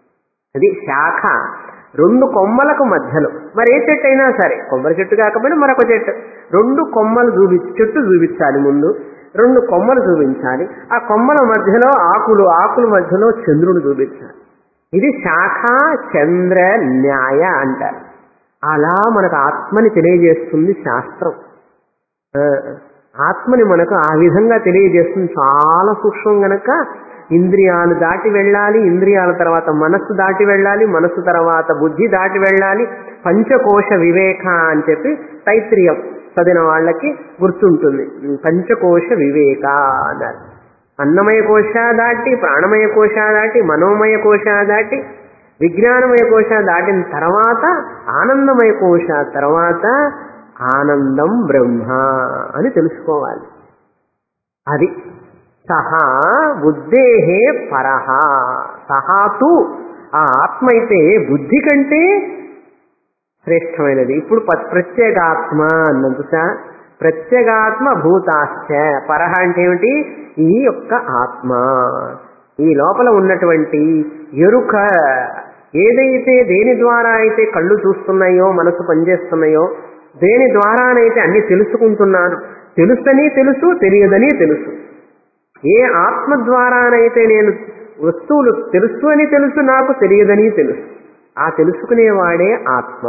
అది శాఖ రెండు కొమ్మలకు మధ్యలో మరి ఏ చెట్టు అయినా సరే కొబ్బరి చెట్టు కాకపోయినా మరొక చెట్టు రెండు కొమ్మలు చూపి చెట్టు చూపించాలి ముందు రెండు కొమ్మలు చూపించాలి ఆ కొమ్మల మధ్యలో ఆకులు ఆకుల మధ్యలో చంద్రుడు చూపించాలి ఇది శాఖ చంద్ర న్యాయ అంటారు అలా మనకు ఆత్మని తెలియజేస్తుంది శాస్త్రం ఆ, ఆత్మని మనకు ఆ విధంగా తెలియజేస్తుంది చాలా సూక్ష్మం గనక ఇంద్రియాలు దాటి వెళ్ళాలి ఇంద్రియాల తర్వాత మనస్సు దాటి వెళ్ళాలి మనస్సు తర్వాత బుద్ధి దాటి వెళ్ళాలి పంచకోశ వివేక అని చెప్పి తైత్రియం చదివిన వాళ్ళకి గుర్తుంటుంది పంచకోశ వివేక అన్నారు అన్నమయ కోశ దాటి ప్రాణమయ కోశ దాటి మనోమయ కోశ దాటి విజ్ఞానమయ కోశ దాటిన తర్వాత ఆనందమయ కోశ తర్వాత ఆనందం బ్రహ్మ అని తెలుసుకోవాలి అది సహా బుద్ధేహే పరహ సహా తు ఆ ఆత్మ అయితే బుద్ధి కంటే శ్రేష్టమైనది ఇప్పుడు ప- ప్రత్యేగాత్మ అన్నందుక ప్రత్యేగాత్మ భూతాశ్చ పరహ అంటే ఏమిటి ఈ యొక్క ఆత్మ ఈ లోపల ఉన్నటువంటి ఎరుక ఏదైతే దేని ద్వారా అయితే కళ్ళు చూస్తున్నాయో మనసు పనిచేస్తున్నాయో దేని ద్వారానైతే అన్ని తెలుసుకుంటున్నాను తెలుసని తెలుసు తెలియదని తెలుసు ఏ ఆత్మ ద్వారానైతే నేను వస్తువులు తెలుసు అని తెలుసు నాకు తెలియదని తెలుసు ఆ తెలుసుకునేవాడే ఆత్మ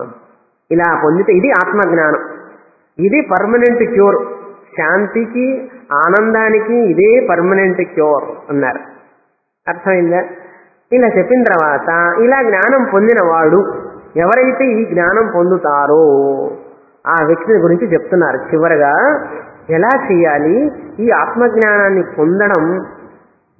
ఇలా పొందితే ఇది ఆత్మజ్ఞానం ఇది పర్మనెంట్ క్యూర్ శాంతికి ఆనందానికి ఇదే పర్మనెంట్ క్యూర్ అన్నారు అర్థమైందా ఇలా చెప్పిన తర్వాత ఇలా జ్ఞానం పొందిన వాడు ఎవరైతే ఈ జ్ఞానం పొందుతారో ఆ వ్యక్తి గురించి చెప్తున్నారు చివరగా ఎలా చేయాలి ఈ ఆత్మజ్ఞానాన్ని పొందడం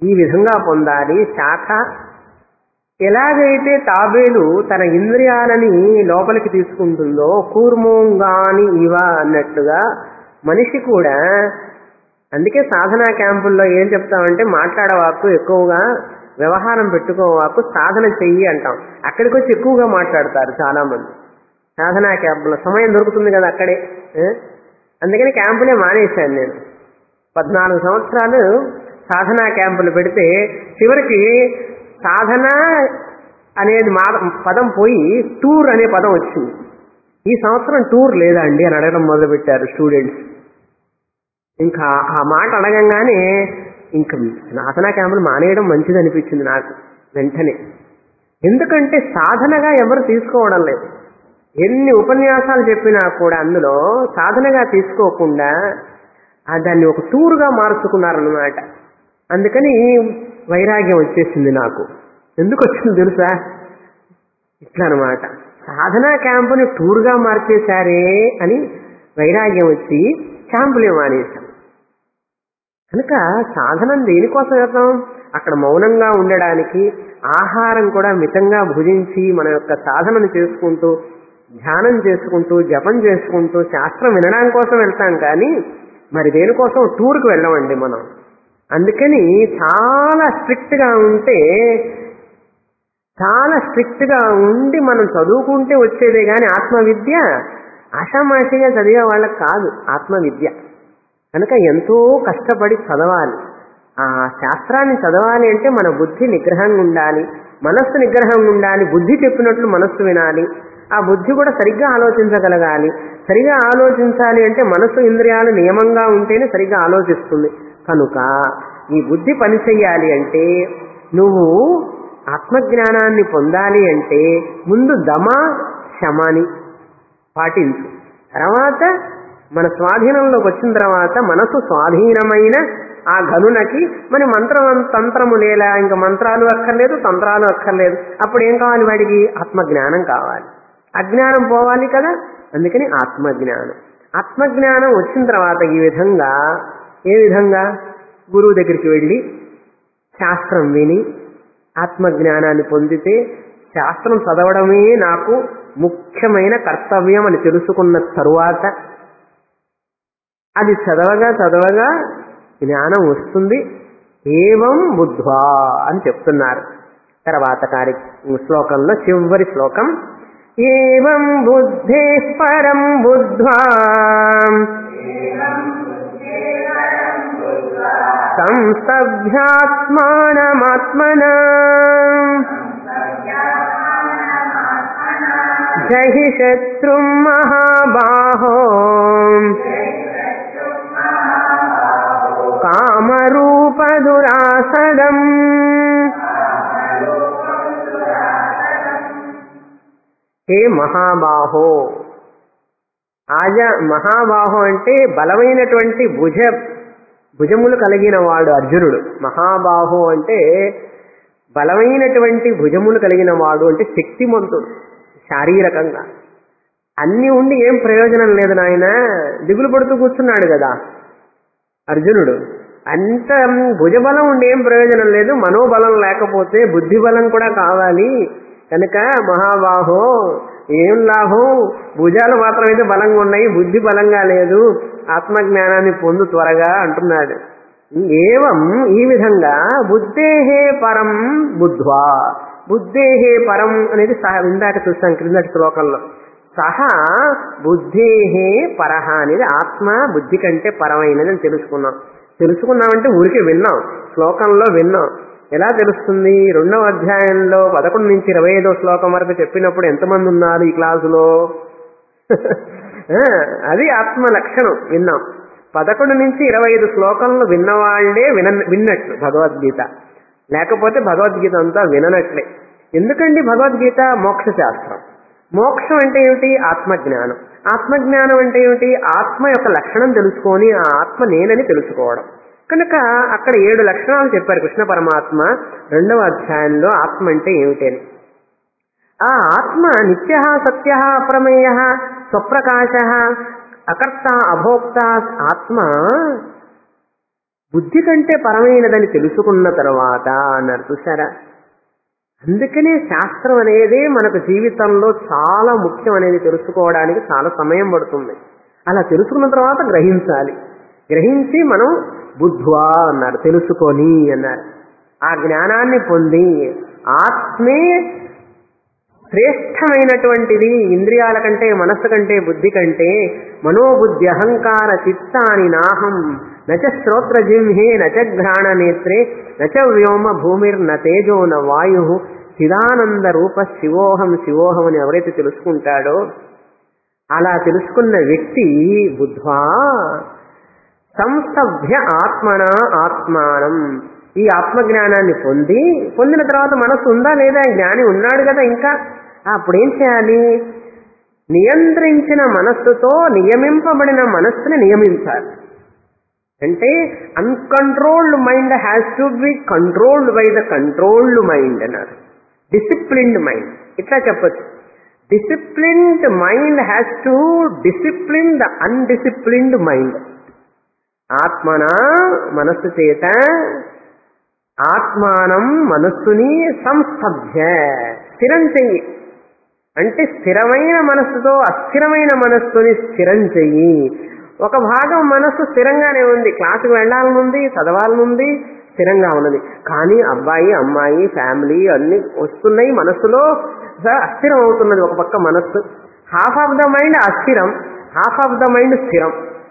ఈ విధంగా పొందాలి శాఖ ఎలాగైతే తాబేలు తన ఇంద్రియాలని లోపలికి తీసుకుంటుందో కూర్మోంగాని ఇవ అన్నట్లుగా మనిషి కూడా అందుకే సాధనా క్యాంపుల్లో ఏం చెప్తామంటే మాట్లాడవాకు ఎక్కువగా వ్యవహారం పెట్టుకోవాకు సాధన చెయ్యి అంటాం అక్కడికి వచ్చి ఎక్కువగా మాట్లాడతారు చాలా మంది సాధనా క్యాంపులో సమయం దొరుకుతుంది కదా అక్కడే ఏ? అందుకని క్యాంపులే మానేశాను నేను పద్నాలుగు సంవత్సరాలు సాధనా క్యాంపులు పెడితే చివరికి సాధన అనేది మా పదం పోయి టూర్ అనే పదం వచ్చింది ఈ సంవత్సరం టూర్ లేదా అండి అని అడగడం మొదలుపెట్టారు స్టూడెంట్స్ ఇంకా ఆ మాట అడగంగానే ఇంకా సాధనా క్యాంపులు మానేయడం మంచిది అనిపించింది నాకు వెంటనే ఎందుకంటే సాధనగా ఎవరు తీసుకోవడం లేదు ఎన్ని ఉపన్యాసాలు చెప్పినా కూడా అందులో సాధనగా తీసుకోకుండా ఆ దాన్ని ఒక టూర్గా మార్చుకున్నారన్నమాట అందుకని వైరాగ్యం వచ్చేసింది నాకు ఎందుకు వచ్చింది తెలుసా ఇట్లా అనమాట సాధనా క్యాంపుని టూర్గా మార్చేశారే అని వైరాగ్యం వచ్చి క్యాంపులే మానేశాం కనుక సాధనం దేనికోసం చేద్దాం అక్కడ మౌనంగా ఉండడానికి ఆహారం కూడా మితంగా భుజించి మన యొక్క సాధనను చేసుకుంటూ ధ్యానం చేసుకుంటూ జపం చేసుకుంటూ శాస్త్రం వినడం కోసం వెళ్తాం కానీ మరి దేనికోసం టూర్కి వెళ్ళమండి మనం అందుకని చాలా స్ట్రిక్ట్ గా ఉంటే చాలా స్ట్రిక్ట్ గా ఉండి మనం చదువుకుంటే వచ్చేదే కానీ ఆత్మవిద్య ఆషామాషిగా చదివే వాళ్ళకి కాదు ఆత్మవిద్య కనుక ఎంతో కష్టపడి చదవాలి ఆ శాస్త్రాన్ని చదవాలి అంటే మన బుద్ధి నిగ్రహంగా ఉండాలి మనస్సు నిగ్రహంగా ఉండాలి బుద్ధి చెప్పినట్లు మనస్సు వినాలి ఆ బుద్ధి కూడా సరిగ్గా ఆలోచించగలగాలి సరిగా ఆలోచించాలి అంటే మనస్సు ఇంద్రియాలు నియమంగా ఉంటేనే సరిగ్గా ఆలోచిస్తుంది కనుక ఈ బుద్ధి పని చెయ్యాలి అంటే నువ్వు ఆత్మజ్ఞానాన్ని పొందాలి అంటే ముందు దమ శమాని పాటించు తర్వాత మన స్వాధీనంలోకి వచ్చిన తర్వాత మనసు స్వాధీనమైన ఆ గనునకి మరి మంత్రం తంత్రము లేలా ఇంకా మంత్రాలు అక్కర్లేదు తంత్రాలు అక్కర్లేదు అప్పుడు ఏం కావాలి వాడికి ఆత్మజ్ఞానం కావాలి అజ్ఞానం పోవాలి కదా అందుకని ఆత్మజ్ఞానం ఆత్మజ్ఞానం వచ్చిన తర్వాత ఈ విధంగా ఏ విధంగా గురువు దగ్గరికి వెళ్ళి శాస్త్రం విని ఆత్మజ్ఞానాన్ని పొందితే శాస్త్రం చదవడమే నాకు ముఖ్యమైన కర్తవ్యం అని తెలుసుకున్న తరువాత అది చదవగా చదవగా జ్ఞానం వస్తుంది ఏవం బుద్ధ్వా అని చెప్తున్నారు తర్వాత కార్య శ్లోకంలో చివరి శ్లోకం ఏవం బుద్ధే పరం బుద్ధ్వా సంస్తభ్యాత్మానమాత్మనా జహి శత్రుం మహాబాహో కామరూపదురాసదం హే మహాబాహో ఆజ మహాబాహో అంటే బలమైనటువంటి భుజ భుజములు కలిగిన వాడు అర్జునుడు మహాబాహో అంటే బలమైనటువంటి భుజములు కలిగిన వాడు అంటే శక్తిమంతుడు శారీరకంగా అన్ని ఉండి ఏం ప్రయోజనం లేదు నాయన దిగులు పడుతూ కూర్చున్నాడు కదా అర్జునుడు అంత భుజబలం ఉండి ఏం ప్రయోజనం లేదు మనోబలం లేకపోతే బుద్ధి బలం కూడా కావాలి కనుక మహాబాహో ఏం లాభం భుజాలు మాత్రమైతే బలంగా ఉన్నాయి బుద్ధి బలంగా లేదు ఆత్మజ్ఞానాన్ని పొందు త్వరగా అంటున్నాడు ఏవం ఈ విధంగా బుద్ధేహే పరం బుద్ధ్వా బుద్ధేహే పరం అనేది సహ ఇందాక చూస్తాం క్రిందటి శ్లోకంలో సహా బుద్ధేహే పరహ అనేది ఆత్మ బుద్ధి కంటే పరమైనది అని తెలుసుకున్నాం తెలుసుకున్నామంటే ఊరికే విన్నాం శ్లోకంలో విన్నాం ఎలా తెలుస్తుంది రెండవ అధ్యాయంలో పదకొండు నుంచి ఇరవై ఐదో శ్లోకం వరకు చెప్పినప్పుడు ఎంతమంది ఉన్నారు ఈ క్లాసులో ఆ, అది ఆత్మ లక్షణం విన్నాం పదకొండు నుంచి ఇరవై ఐదు శ్లోకంలో విన్నవాళ్లే విన విన్నట్లు భగవద్గీత లేకపోతే భగవద్గీత అంతా విననట్లే ఎందుకండి భగవద్గీత మోక్ష శాస్త్రం మోక్షం అంటే ఏమిటి ఆత్మజ్ఞానం ఆత్మజ్ఞానం అంటే ఏమిటి ఆత్మ యొక్క లక్షణం తెలుసుకొని ఆ ఆత్మ నేనని తెలుసుకోవడం కనుక అక్కడ ఏడు లక్షణాలు చెప్పారు కృష్ణ పరమాత్మ రెండవ అధ్యాయంలో ఆత్మ అంటే ఏమిటని ఆ ఆత్మ నిత్య సత్య అప్రమేయ స్వప్రకాశ అకర్త అభోక్త ఆత్మ బుద్ధి కంటే పరమైనదని తెలుసుకున్న తర్వాత అన్నారు చూసారా అందుకనే శాస్త్రం అనేది మనకు జీవితంలో చాలా ముఖ్యం అనేది తెలుసుకోవడానికి చాలా సమయం పడుతుంది అలా తెలుసుకున్న తర్వాత గ్రహించాలి గ్రహించి మనం బుద్ధ్వా అన్నారు తెలుసుకొని అన్నారు ఆ జ్ఞానాన్ని పొంది ఆత్మే శ్రేష్టమైనటువంటిది ఇంద్రియాల కంటే మనస్సు కంటే బుద్ధి కంటే మనోబుద్ధి అహంకార చిత్తాని నాహం నచ శ్రోత్ర జిహ్నే నచ ఘ్రాణ నేత్రే నచ వ్యోమ భూమిర్ న తేజో న వాయు చిదానంద రూప శివోహం శివోహం అని ఎవరైతే తెలుసుకుంటాడో అలా తెలుసుకున్న వ్యక్తి బుద్ధ్వా సంసభ్య ఆత్మన ఆత్మానం ఈ ఆత్మజ్ఞానాన్ని పొంది పొందిన తర్వాత మనసు ఉందా లేదా జ్ఞాని ఉన్నాడు కదా ఇంకా అప్పుడేం చేయాలి నియంత్రించిన మనస్సుతో నియమింపబడిన మనస్సుని నియమించాలి అంటే uncontrolled mind has to be controlled by the controlled mind అన్నారు డిసిప్లిన్డ్ మైండ్ ఇట్లా చెప్పచ్చు disciplined mind has to discipline the undisciplined mind ఆత్మన మనస్సు చేత ఆత్మానం మనస్సుని సంస్థభ్య స్థిరం చెయ్యి అంటే స్థిరమైన మనస్సుతో అస్థిరమైన మనస్సుని స్థిరం చెయ్యి ఒక భాగం మనస్సు స్థిరంగానే ఉంది క్లాసుకు వెళ్ళాలనుంది చదవాలనుంది స్థిరంగా ఉన్నది కానీ అబ్బాయి అమ్మాయి ఫ్యామిలీ అన్ని వస్తున్నాయి మనస్సులో అస్థిరం అవుతున్నది ఒక పక్క మనస్సు హాఫ్ ఆఫ్ ద మైండ్ అస్థిరం హాఫ్ ఆఫ్ ద మైండ్ స్థిరం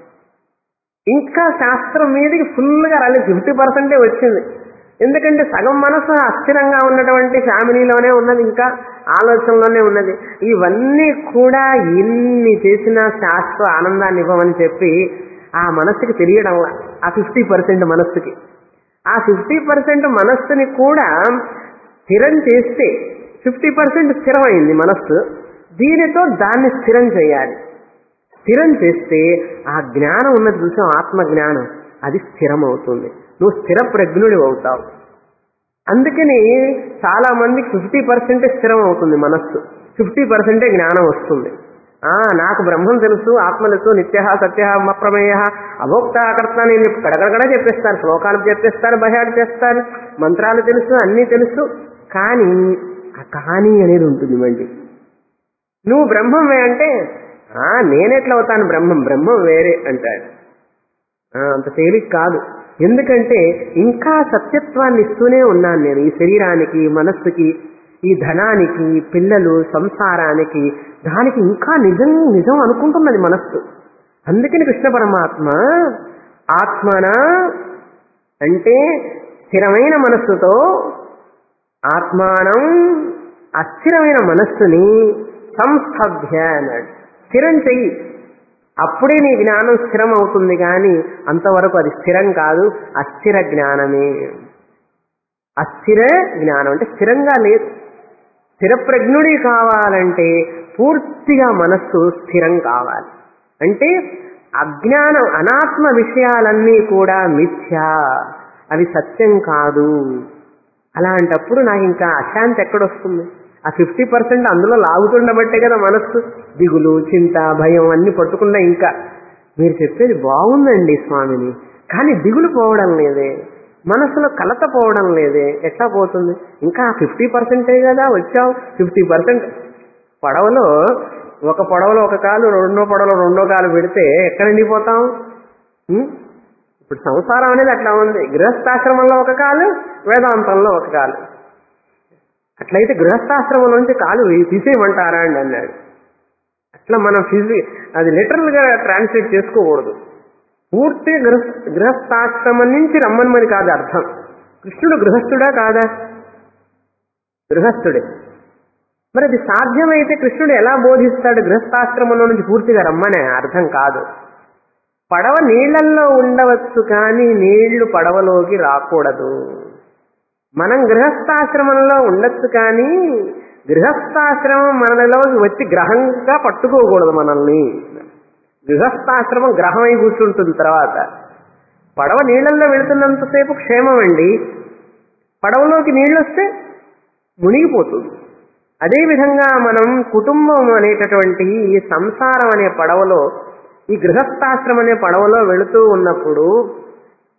ఇంకా శాస్త్రం మీదకి ఫుల్గా రాలేదు ఫిఫ్టీ పర్సెంటే వచ్చింది ఎందుకంటే సగం మనసు అస్థిరంగా ఉన్నటువంటి ఫ్యామిలీలోనే ఉన్నది ఇంకా ఆలోచనలోనే ఉన్నది ఇవన్నీ కూడా ఎన్ని చేసినా శాస్త్ర ఆనందాన్ని ఇవ్వమని చెప్పి ఆ మనస్సుకి తెలియడం ఆ ఫిఫ్టీ పర్సెంట్ మనస్సుకి ఆ ఫిఫ్టీ పర్సెంట్ మనస్సుని కూడా స్థిరం చేస్తే ఫిఫ్టీ పర్సెంట్ స్థిరమైంది మనస్సు దీనితో దాన్ని స్థిరం చేయాలి స్థిరం చేస్తే ఆ జ్ఞానం ఉన్నది చూసాం ఆత్మ జ్ఞానం అది స్థిరమవుతుంది నువ్వు స్థిర ప్రజ్ఞుడి అవుతావు అందుకని చాలా మందికి ఫిఫ్టీ పర్సెంటే స్థిరం అవుతుంది మనస్సు ఫిఫ్టీ పర్సెంటే జ్ఞానం వస్తుంది ఆ నాకు బ్రహ్మం తెలుసు ఆత్మ తెలుసు నిత్య సత్య అప్రమేయ అభోక్తాకర్త నేను కడగడగడ చెప్పేస్తారు శ్లోకాలు చెప్పేస్తారు భయాలు చేస్తారు మంత్రాలు తెలుసు అన్నీ తెలుసు కానీ ఆ కానీ అనేది ఉంటుంది మళ్ళీ నువ్వు బ్రహ్మమే అంటే ఆ నేనెట్లా అవుతాను బ్రహ్మం బ్రహ్మం వేరే అంటాడు అంత తేలిక కాదు ఎందుకంటే ఇంకా సత్యత్వాన్ని ఇస్తూనే ఉన్నాను నేను ఈ శరీరానికి మనస్సుకి ఈ ధనానికి పిల్లలు సంసారానికి దానికి ఇంకా నిజం నిజం అనుకుంటున్నది మనస్సు అందుకని కృష్ణ పరమాత్మ ఆత్మన అంటే స్థిరమైన మనస్సుతో ఆత్మానం అస్థిరమైన మనస్సుని సంస్థభ్య అన్నాడు స్థిరం చెయ్యి అప్పుడే నీ జ్ఞానం స్థిరం అవుతుంది కానీ అంతవరకు అది స్థిరం కాదు అస్థిర జ్ఞానమే అస్థిర జ్ఞానం అంటే స్థిరంగా లేదు స్థిరప్రజ్ఞుడి కావాలంటే పూర్తిగా మనస్సు స్థిరం కావాలి అంటే అజ్ఞానం అనాత్మ విషయాలన్నీ కూడా మిథ్య అవి సత్యం కాదు అలాంటప్పుడు నాకు ఇంకా అశాంతి ఎక్కడొస్తుంది ఆ ఫిఫ్టీ పర్సెంట్ అందులో లాగుతుండబట్టే కదా మనస్సు దిగులు చింత భయం అన్ని పట్టుకున్నా ఇంకా మీరు చెప్పేది బాగుందండి స్వామిని కానీ దిగులు పోవడం లేదే మనసులో కలత పోవడం లేదే ఎట్లా పోతుంది ఇంకా ఫిఫ్టీ పర్సెంటే కదా వచ్చావు ఫిఫ్టీ పర్సెంట్ పడవలో ఒక పడవలో ఒక కాలు రెండో పడవలో రెండో కాలు పెడితే ఎక్కడ నిండిపోతాం ఉం? ఇప్పుడు సంసారం అనేది అట్లా ఉంది గృహస్థాశ్రమంలో ఒక కాలు వేదాంతంలో ఒక కాలు అట్లయితే గృహస్థాశ్రమం నుంచి కాలు తీసేయమంటారా అండి అన్నాడు అట్లా మనం ఫిజి అది లిటరల్ గా ట్రాన్స్లేట్ చేసుకోకూడదు పూర్తిగా గృహ గృహస్థాశ్రమం నుంచి రమ్మనమని కాదు అర్థం కృష్ణుడు గృహస్థుడా కాదా గృహస్థుడే మరి అది సాధ్యమైతే కృష్ణుడు ఎలా బోధిస్తాడు గృహస్థాశ్రమంలో నుంచి పూర్తిగా రమ్మనే అర్థం కాదు పడవ నీళ్లల్లో ఉండవచ్చు కానీ నీళ్లు పడవలోకి రాకూడదు మనం గృహస్థాశ్రమంలో ఉండొచ్చు కానీ గృహస్థాశ్రమం మనలోకి వచ్చి గ్రహంగా పట్టుకోకూడదు మనల్ని గృహస్థాశ్రమం గ్రహమై కూర్చుంటుంది తర్వాత పడవ నీళ్ళల్లో వెళుతున్నంతసేపు క్షేమం అండి పడవలోకి నీళ్ళు వస్తే మునిగిపోతుంది అదేవిధంగా మనం కుటుంబం అనేటటువంటి ఈ సంసారం అనే పడవలో ఈ గృహస్థాశ్రమం అనే పడవలో వెళుతూ ఉన్నప్పుడు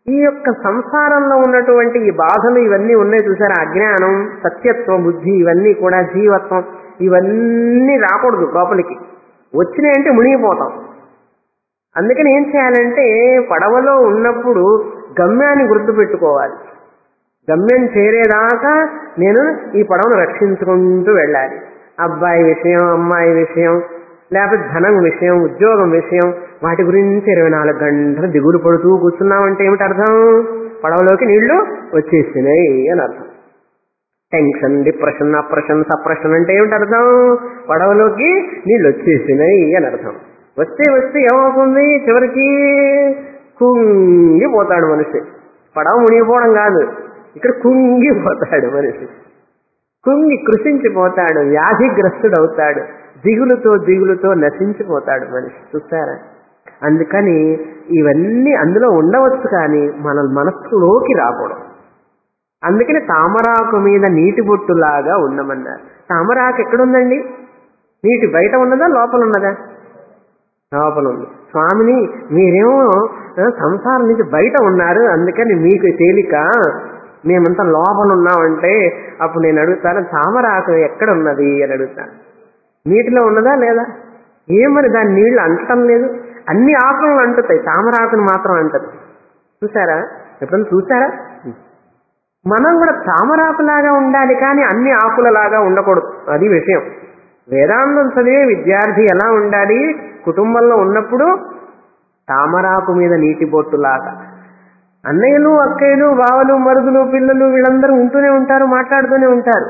ఈ యొక్క సంసారంలో ఉన్నటువంటి ఈ బాధలు ఇవన్నీ ఉన్నాయి చూసారా అజ్ఞానం సత్యత్వం బుద్ధి ఇవన్నీ కూడా జీవత్వం ఇవన్నీ రాకూడదు లోపలికి వచ్చినాయంటే మునిగిపోతాం అందుకని ఏం చేయాలంటే పడవలో ఉన్నప్పుడు గమ్యాన్ని గుర్తుపెట్టుకోవాలి గమ్యం చేరేదాకా నేను ఈ పడవను రక్షించుకుంటూ వెళ్ళాలి అబ్బాయి విషయం అమ్మాయి విషయం లేకపోతే ధనం విషయం ఉద్యోగం విషయం వాటి గురించి ఇరవై నాలుగు గంటలు దిగులు పడుతూ కూర్చున్నామంటే ఏమిటి అర్థం పడవలోకి నీళ్లు వచ్చేసినాయి అని అర్థం టెన్షన్ డిప్రెషన్ అప్రెషన్ సప్రెషన్ అంటే ఏమిటి అర్థం పడవలోకి నీళ్లు వచ్చేసినాయి అని అర్థం వస్తే వస్తే ఏమవుతుంది చివరికి కుంగిపోతాడు మనిషి పడవ మునిగిపోవడం కాదు ఇక్కడ కుంగిపోతాడు మనిషి కుంగి కృషించిపోతాడు వ్యాధిగ్రస్తుడు అవుతాడు దిగులుతో దిగులుతో నశించిపోతాడు మనిషి చూస్తారా అందుకని ఇవన్నీ అందులో ఉండవచ్చు కానీ మన మనస్సులోకి రాకూడదు అందుకని తామరాకు మీద నీటి బొట్టులాగా ఉండమన్నారు తామరాకు ఎక్కడుందండి నీటి బయట ఉన్నదా లోపల ఉన్నదా లోపల ఉంది స్వామిని మీరేమో ఆ, సంసారం నుంచి బయట ఉన్నారు అందుకని మీకు తేలిక మేమంతా లోపల ఉన్నామంటే అప్పుడు నేను అడుగుతాను తామరాకు ఎక్కడ ఉన్నది అని అడుగుతాను నీటిలో ఉన్నదా లేదా ఏం మరి దాని నీళ్లు అంటడం లేదు అన్ని ఆకులను అంటుతాయి తామరాకును మాత్రం అంటది చూసారా ఎప్పుడన్నా చూసారా మనం కూడా తామరాకులాగా ఉండాలి కానీ అన్ని ఆకులలాగా ఉండకూడదు అది విషయం వేదాంతం చదివే విద్యార్థి ఎలా ఉండాలి కుటుంబంలో ఉన్నప్పుడు తామరాకు మీద నీటి బొట్టులాగా అన్నయ్యలు అక్కయ్యలు బావలు మరుదులు పిల్లలు వీళ్ళందరూ ఉంటూనే ఉంటారు మాట్లాడుతూనే ఉంటారు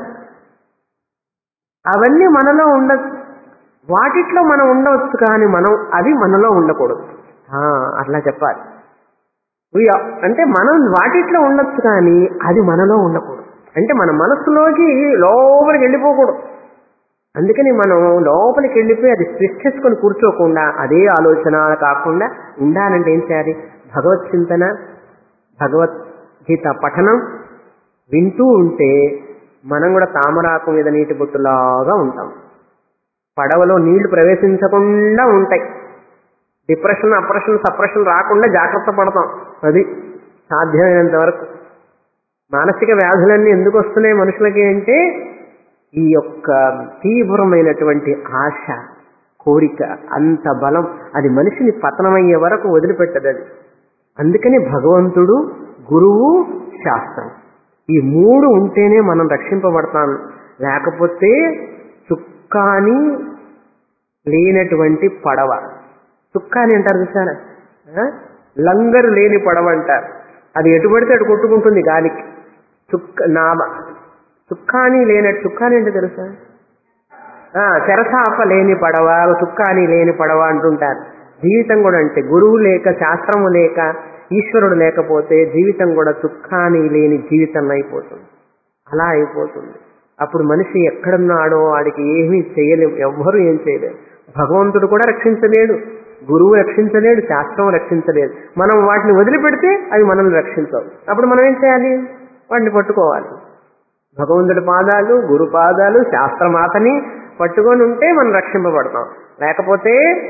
అవన్నీ మనలో ఉండదు వాటిట్లో మనం ఉండవచ్చు కానీ మనం అవి మనలో ఉండకూడదు ఆ, అట్లా చెప్పాలి We are- అంటే మనం వాటిట్లో ఉండొచ్చు కానీ అది మనలో ఉండకూడదు అంటే మన మనస్సులోకి లోపలికి వెళ్ళిపోకూడదు అందుకని మనం లోపలికి వెళ్ళిపోయి అది స్ట్రెస్ చేసుకొని కూర్చోకుండా అదే ఆలోచన కాకుండా ఉండాలంటే ఏం చేయాలి భగవత్ చింతన భగవద్గీత పఠనం వింటూ ఉంటే మనం కూడా తామరాకు మీద నీటి బొట్టులాగా ఉంటాం పడవలో నీళ్లు ప్రవేశించకుండా ఉంటాయి డిప్రెషన్ అప్రెషన్ సప్రెషన్ రాకుండా జాగ్రత్త పడతాం అది సాధ్యమైనంత వరకు మానసిక వ్యాధులన్నీ ఎందుకు వస్తున్నాయి మనుషులకి అంటే ఈ యొక్క తీవ్రమైనటువంటి ఆశ కోరిక అంత బలం అది మనిషిని పతనమయ్యే వరకు వదిలిపెట్టదు అది అందుకని భగవంతుడు గురువు శాస్త్రం ఈ మూడు ఉంటేనే మనం రక్షింపబడతాం లేకపోతే చుక్కాని లేనటువంటి పడవ చుక్కాని అంటారు చూసారా ఆ? లంగరు లేని పడవ అంటారు అది ఎటు పడితే అటు కొట్టుకుంటుంది గాలికి చుక్క నాబ చుక్కాని లేనట్టు చుక్కాని అంటే తెలుసా ఆ, చెరసాప లేని పడవ చుక్కాని లేని పడవ అంటుంటారు జీవితం కూడా అంటే గురువు లేక శాస్త్రము లేక ఈశ్వరుడు లేకపోతే జీవితం కూడా చుక్కాని లేని జీవితం అయిపోతుంది అలా అయిపోతుంది అప్పుడు మనిషి ఎక్కడున్నాడో వాడికి ఏమీ చేయలేం ఎవ్వరూ ఏం చేయలేరు భగవంతుడు కూడా రక్షించలేడు గురువు రక్షించలేడు శాస్త్రం రక్షించలేదు మనం వాటిని వదిలిపెడితే అవి మనల్ని రక్షించవు అప్పుడు మనం ఏం చేయాలి వాటిని పట్టుకోవాలి భగవంతుడి పాదాలు గురు పాదాలు శాస్త్రమాతని పట్టుకొని ఉంటే మనం రక్షింపబడతాం లేకపోతే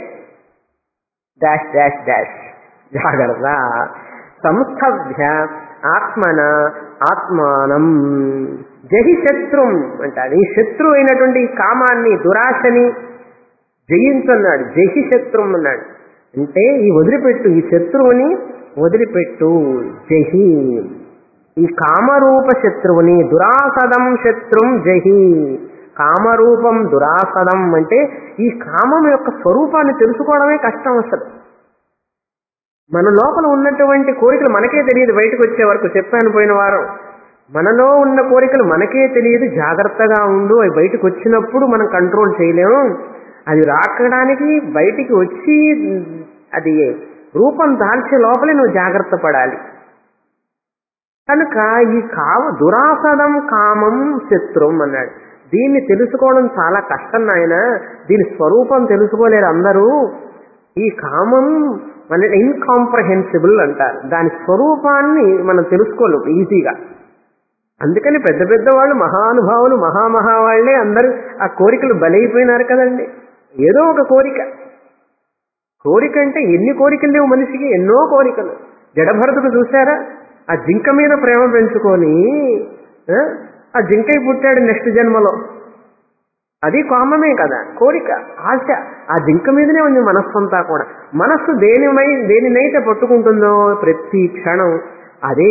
డాష్ డాష్ డాష్ జాగ్రత్త సంస్థభ్య ఆత్మన ఆత్మానం జహి శత్రుం అంటారు ఈ శత్రు అయినటువంటి ఈ కామాన్ని దురాశని జయించన్నాడు జహి శత్రుం అన్నాడు అంటే ఈ వదిలిపెట్టు ఈ శత్రువుని వదిలిపెట్టు జహి ఈ కామరూప శత్రువుని దురాసదం శత్రుం జహి కామరూపం దురాసదం అంటే ఈ కామం యొక్క స్వరూపాన్ని తెలుసుకోవడమే కష్టం అసలు మన లోపల ఉన్నటువంటి కోరికలు మనకే తెలియదు బయటకు వచ్చే వరకు చెప్పాను పోయిన వారం మనలో ఉన్న కోరికలు మనకే తెలియదు జాగ్రత్తగా ఉండు అవి బయటకు వచ్చినప్పుడు మనం కంట్రోల్ చేయలేము అది రాకడానికి బయటికి వచ్చి అది రూపం దాల్చే లోపలే నువ్వు జాగ్రత్త పడాలి కనుక ఈ కామ దురాసదం కామం శత్రుం అన్నాడు దీన్ని తెలుసుకోవడం చాలా కష్టం నాయన దీని స్వరూపం తెలుసుకోలేరు అందరూ ఈ కామం మన ఇన్కాంప్రహెన్సిబుల్ అంటారు దాని స్వరూపాన్ని మనం తెలుసుకోలేం ఈజీగా అందుకని పెద్ద పెద్ద వాళ్ళు మహానుభావులు మహామహా వాళ్ళే అందరూ ఆ కోరికలు బలైపోయినారు కదండి ఏదో ఒక కోరిక కోరిక అంటే ఎన్ని కోరికలు లేవు మనిషికి ఎన్నో కోరికలు జడభరతుడు చూసారా ఆ జింక మీద ప్రేమ పెంచుకొని ఆ, ఆ జింకై పుట్టాడు నెక్స్ట్ జన్మలో అది కామమే కదా కోరిక ఆశ ఆ జింక మీదనే ఉంది మనస్సు అంతా కూడా మనస్సు దేనిమై దేనినైతే పట్టుకుంటుందో ప్రతి క్షణం అదే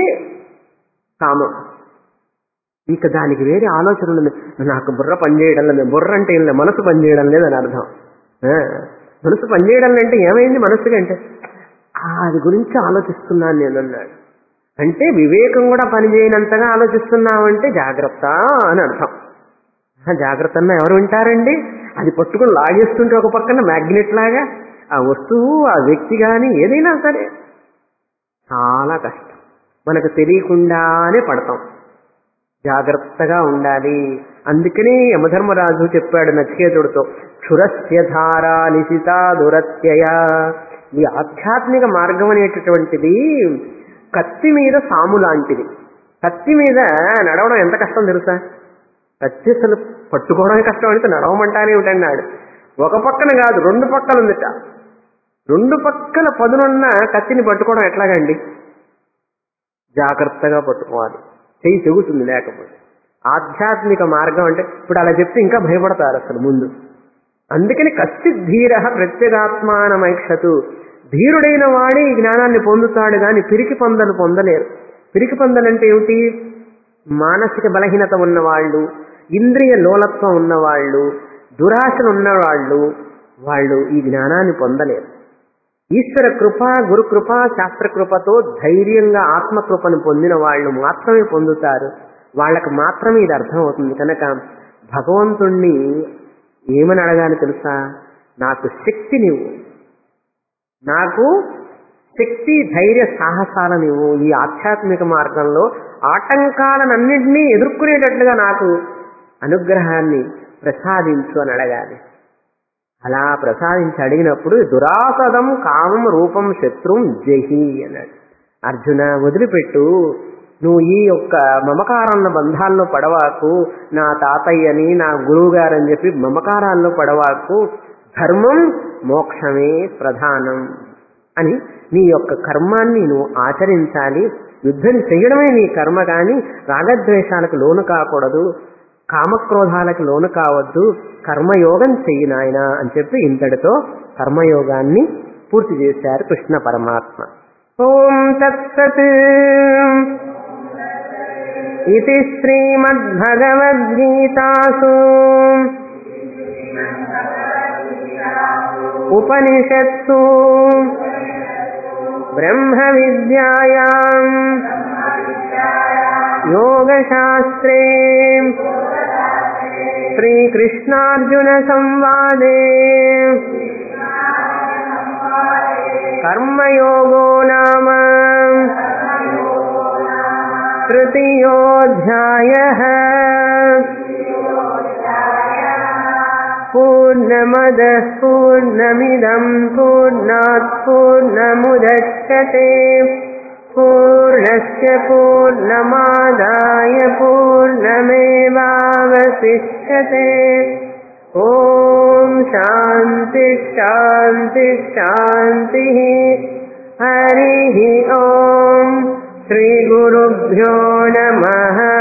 కామం ఇంకా దానికి వేరే ఆలోచన ఉండదు నాకు బుర్ర పనిచేయడం లేదు బుర్ర అంటే ఏం లేదు మనసు పనిచేయడం లేదు అని అర్థం ఆ, మనసు పనిచేయడం అంటే ఏమైంది మనసుకి అంటే "ఆ, అది గురించి ఆలోచిస్తున్నాను నేను అన్నాడు అంటే వివేకం కూడా పనిచేయనంతగా ఆలోచిస్తున్నావంటే జాగ్రత్త అని అర్థం ఆ జాగ్రత్త అన్న ఎవరు వింటారండి అది పట్టుకుని లాగేస్తుంటే ఒక పక్కన మ్యాగ్నెట్ లాగా ఆ వస్తువు ఆ వ్యక్తి కానీ ఏదైనా సరే చాలా కష్టం మనకు తెలియకుండానే పడతాం జాగ్రత్తగా ఉండాలి అందుకనే యమధర్మరాజు చెప్పాడు నచికేతుడితో క్షురస్య ధారా నిశితా దురత్యయ ఈ ఆధ్యాత్మిక మార్గం అనేటటువంటిది కత్తి మీద సాము లాంటిది కత్తి మీద నడవడం ఎంత కష్టం తెలుసా కత్తి అసలు పట్టుకోవడమే కష్టం అంటే నడవమంటానే ఉంటాడు ఒక పక్కన కాదు రెండు పక్కలు ఉందిట రెండు పక్కల పదునున్న కత్తిని పట్టుకోవడం ఎట్లాగండి జాగ్రత్తగా పట్టుకోవాలి చెయ్యి తెగుతుంది లేకపోతే ఆధ్యాత్మిక మార్గం అంటే ఇప్పుడు అలా చెప్తే ఇంకా భయపడతారు అసలు ముందు అందుకని కశ్చిత్ ధీర ప్రత్యేగాత్మానమైక్షతు ధీరుడైన వాడే ఈ జ్ఞానాన్ని పొందుతాడు కానీ పిరికి పొందలు పొందలేరు పిరికి పొందలంటే ఏమిటి మానసిక బలహీనత ఉన్నవాళ్ళు ఇంద్రియ లోలత్వం ఉన్నవాళ్ళు దురాశలు ఉన్నవాళ్ళు వాళ్ళు ఈ జ్ఞానాన్ని పొందలేరు ఈశ్వర కృప గురు కృప శాస్త్ర కృపతో ధైర్యంగా ఆత్మకృపను పొందిన వాళ్ళు మాత్రమే పొందుతారు వాళ్ళకు మాత్రమే ఇది అర్థమవుతుంది కనుక భగవంతుణ్ణి ఏమని అడగాలి తెలుసా నాకు శక్తి నీవు నాకు శక్తి ధైర్య సాహసాల నీవు ఈ ఆధ్యాత్మిక మార్గంలో ఆటంకాలనన్నింటినీ ఎదుర్కొనేటట్లుగా నాకు అనుగ్రహాన్ని ప్రసాదించు అని అడగాలి అలా ప్రసాదించి అడిగినప్పుడు దురాసదం కామం రూపం శత్రుం జహి అన్నాడు అర్జున వదిలిపెట్టు నువ్వు ఈ యొక్క మమకారాన్న బంధాల్లో పడవాకు నా తాతయ్యని నా గురువు గారని చెప్పి మమకారాల్లో పడవాకు ధర్మం మోక్షమే ప్రధానం అని నీ యొక్క కర్మాన్ని నువ్వు ఆచరించాలి యుద్ధం చేయడమే నీ కర్మ కానీ రాగద్వేషాలకు లోను కాకూడదు కామక్రోధాలకు లోను కావద్దు కర్మయోగం చెయ్యి నాయన అని చెప్పి ఇంతటితో కర్మయోగాన్ని పూర్తి చేశారు కృష్ణ పరమాత్మ ఓం తత్సత్ ఇది శ్రీమద్భగవద్గీతాసు ఉపనిషత్సు బ్రహ్మ విద్యాయాం యోగశాస్త్రే శ్రీకృష్ణార్జున సంవాదే కర్మయోగో నామ తృతీయోధ్యాయ పూర్ణమద పూర్ణమిదం పూర్ణాత్ పూర్ణముదచ్చతే పూర్ణస్య పూర్ణమాదాయ పూర్ణమేవావశిష్యతే ఓం శాంతి శాంతి శాంతి హరి ఓం శ్రీ గురుభ్యో నమః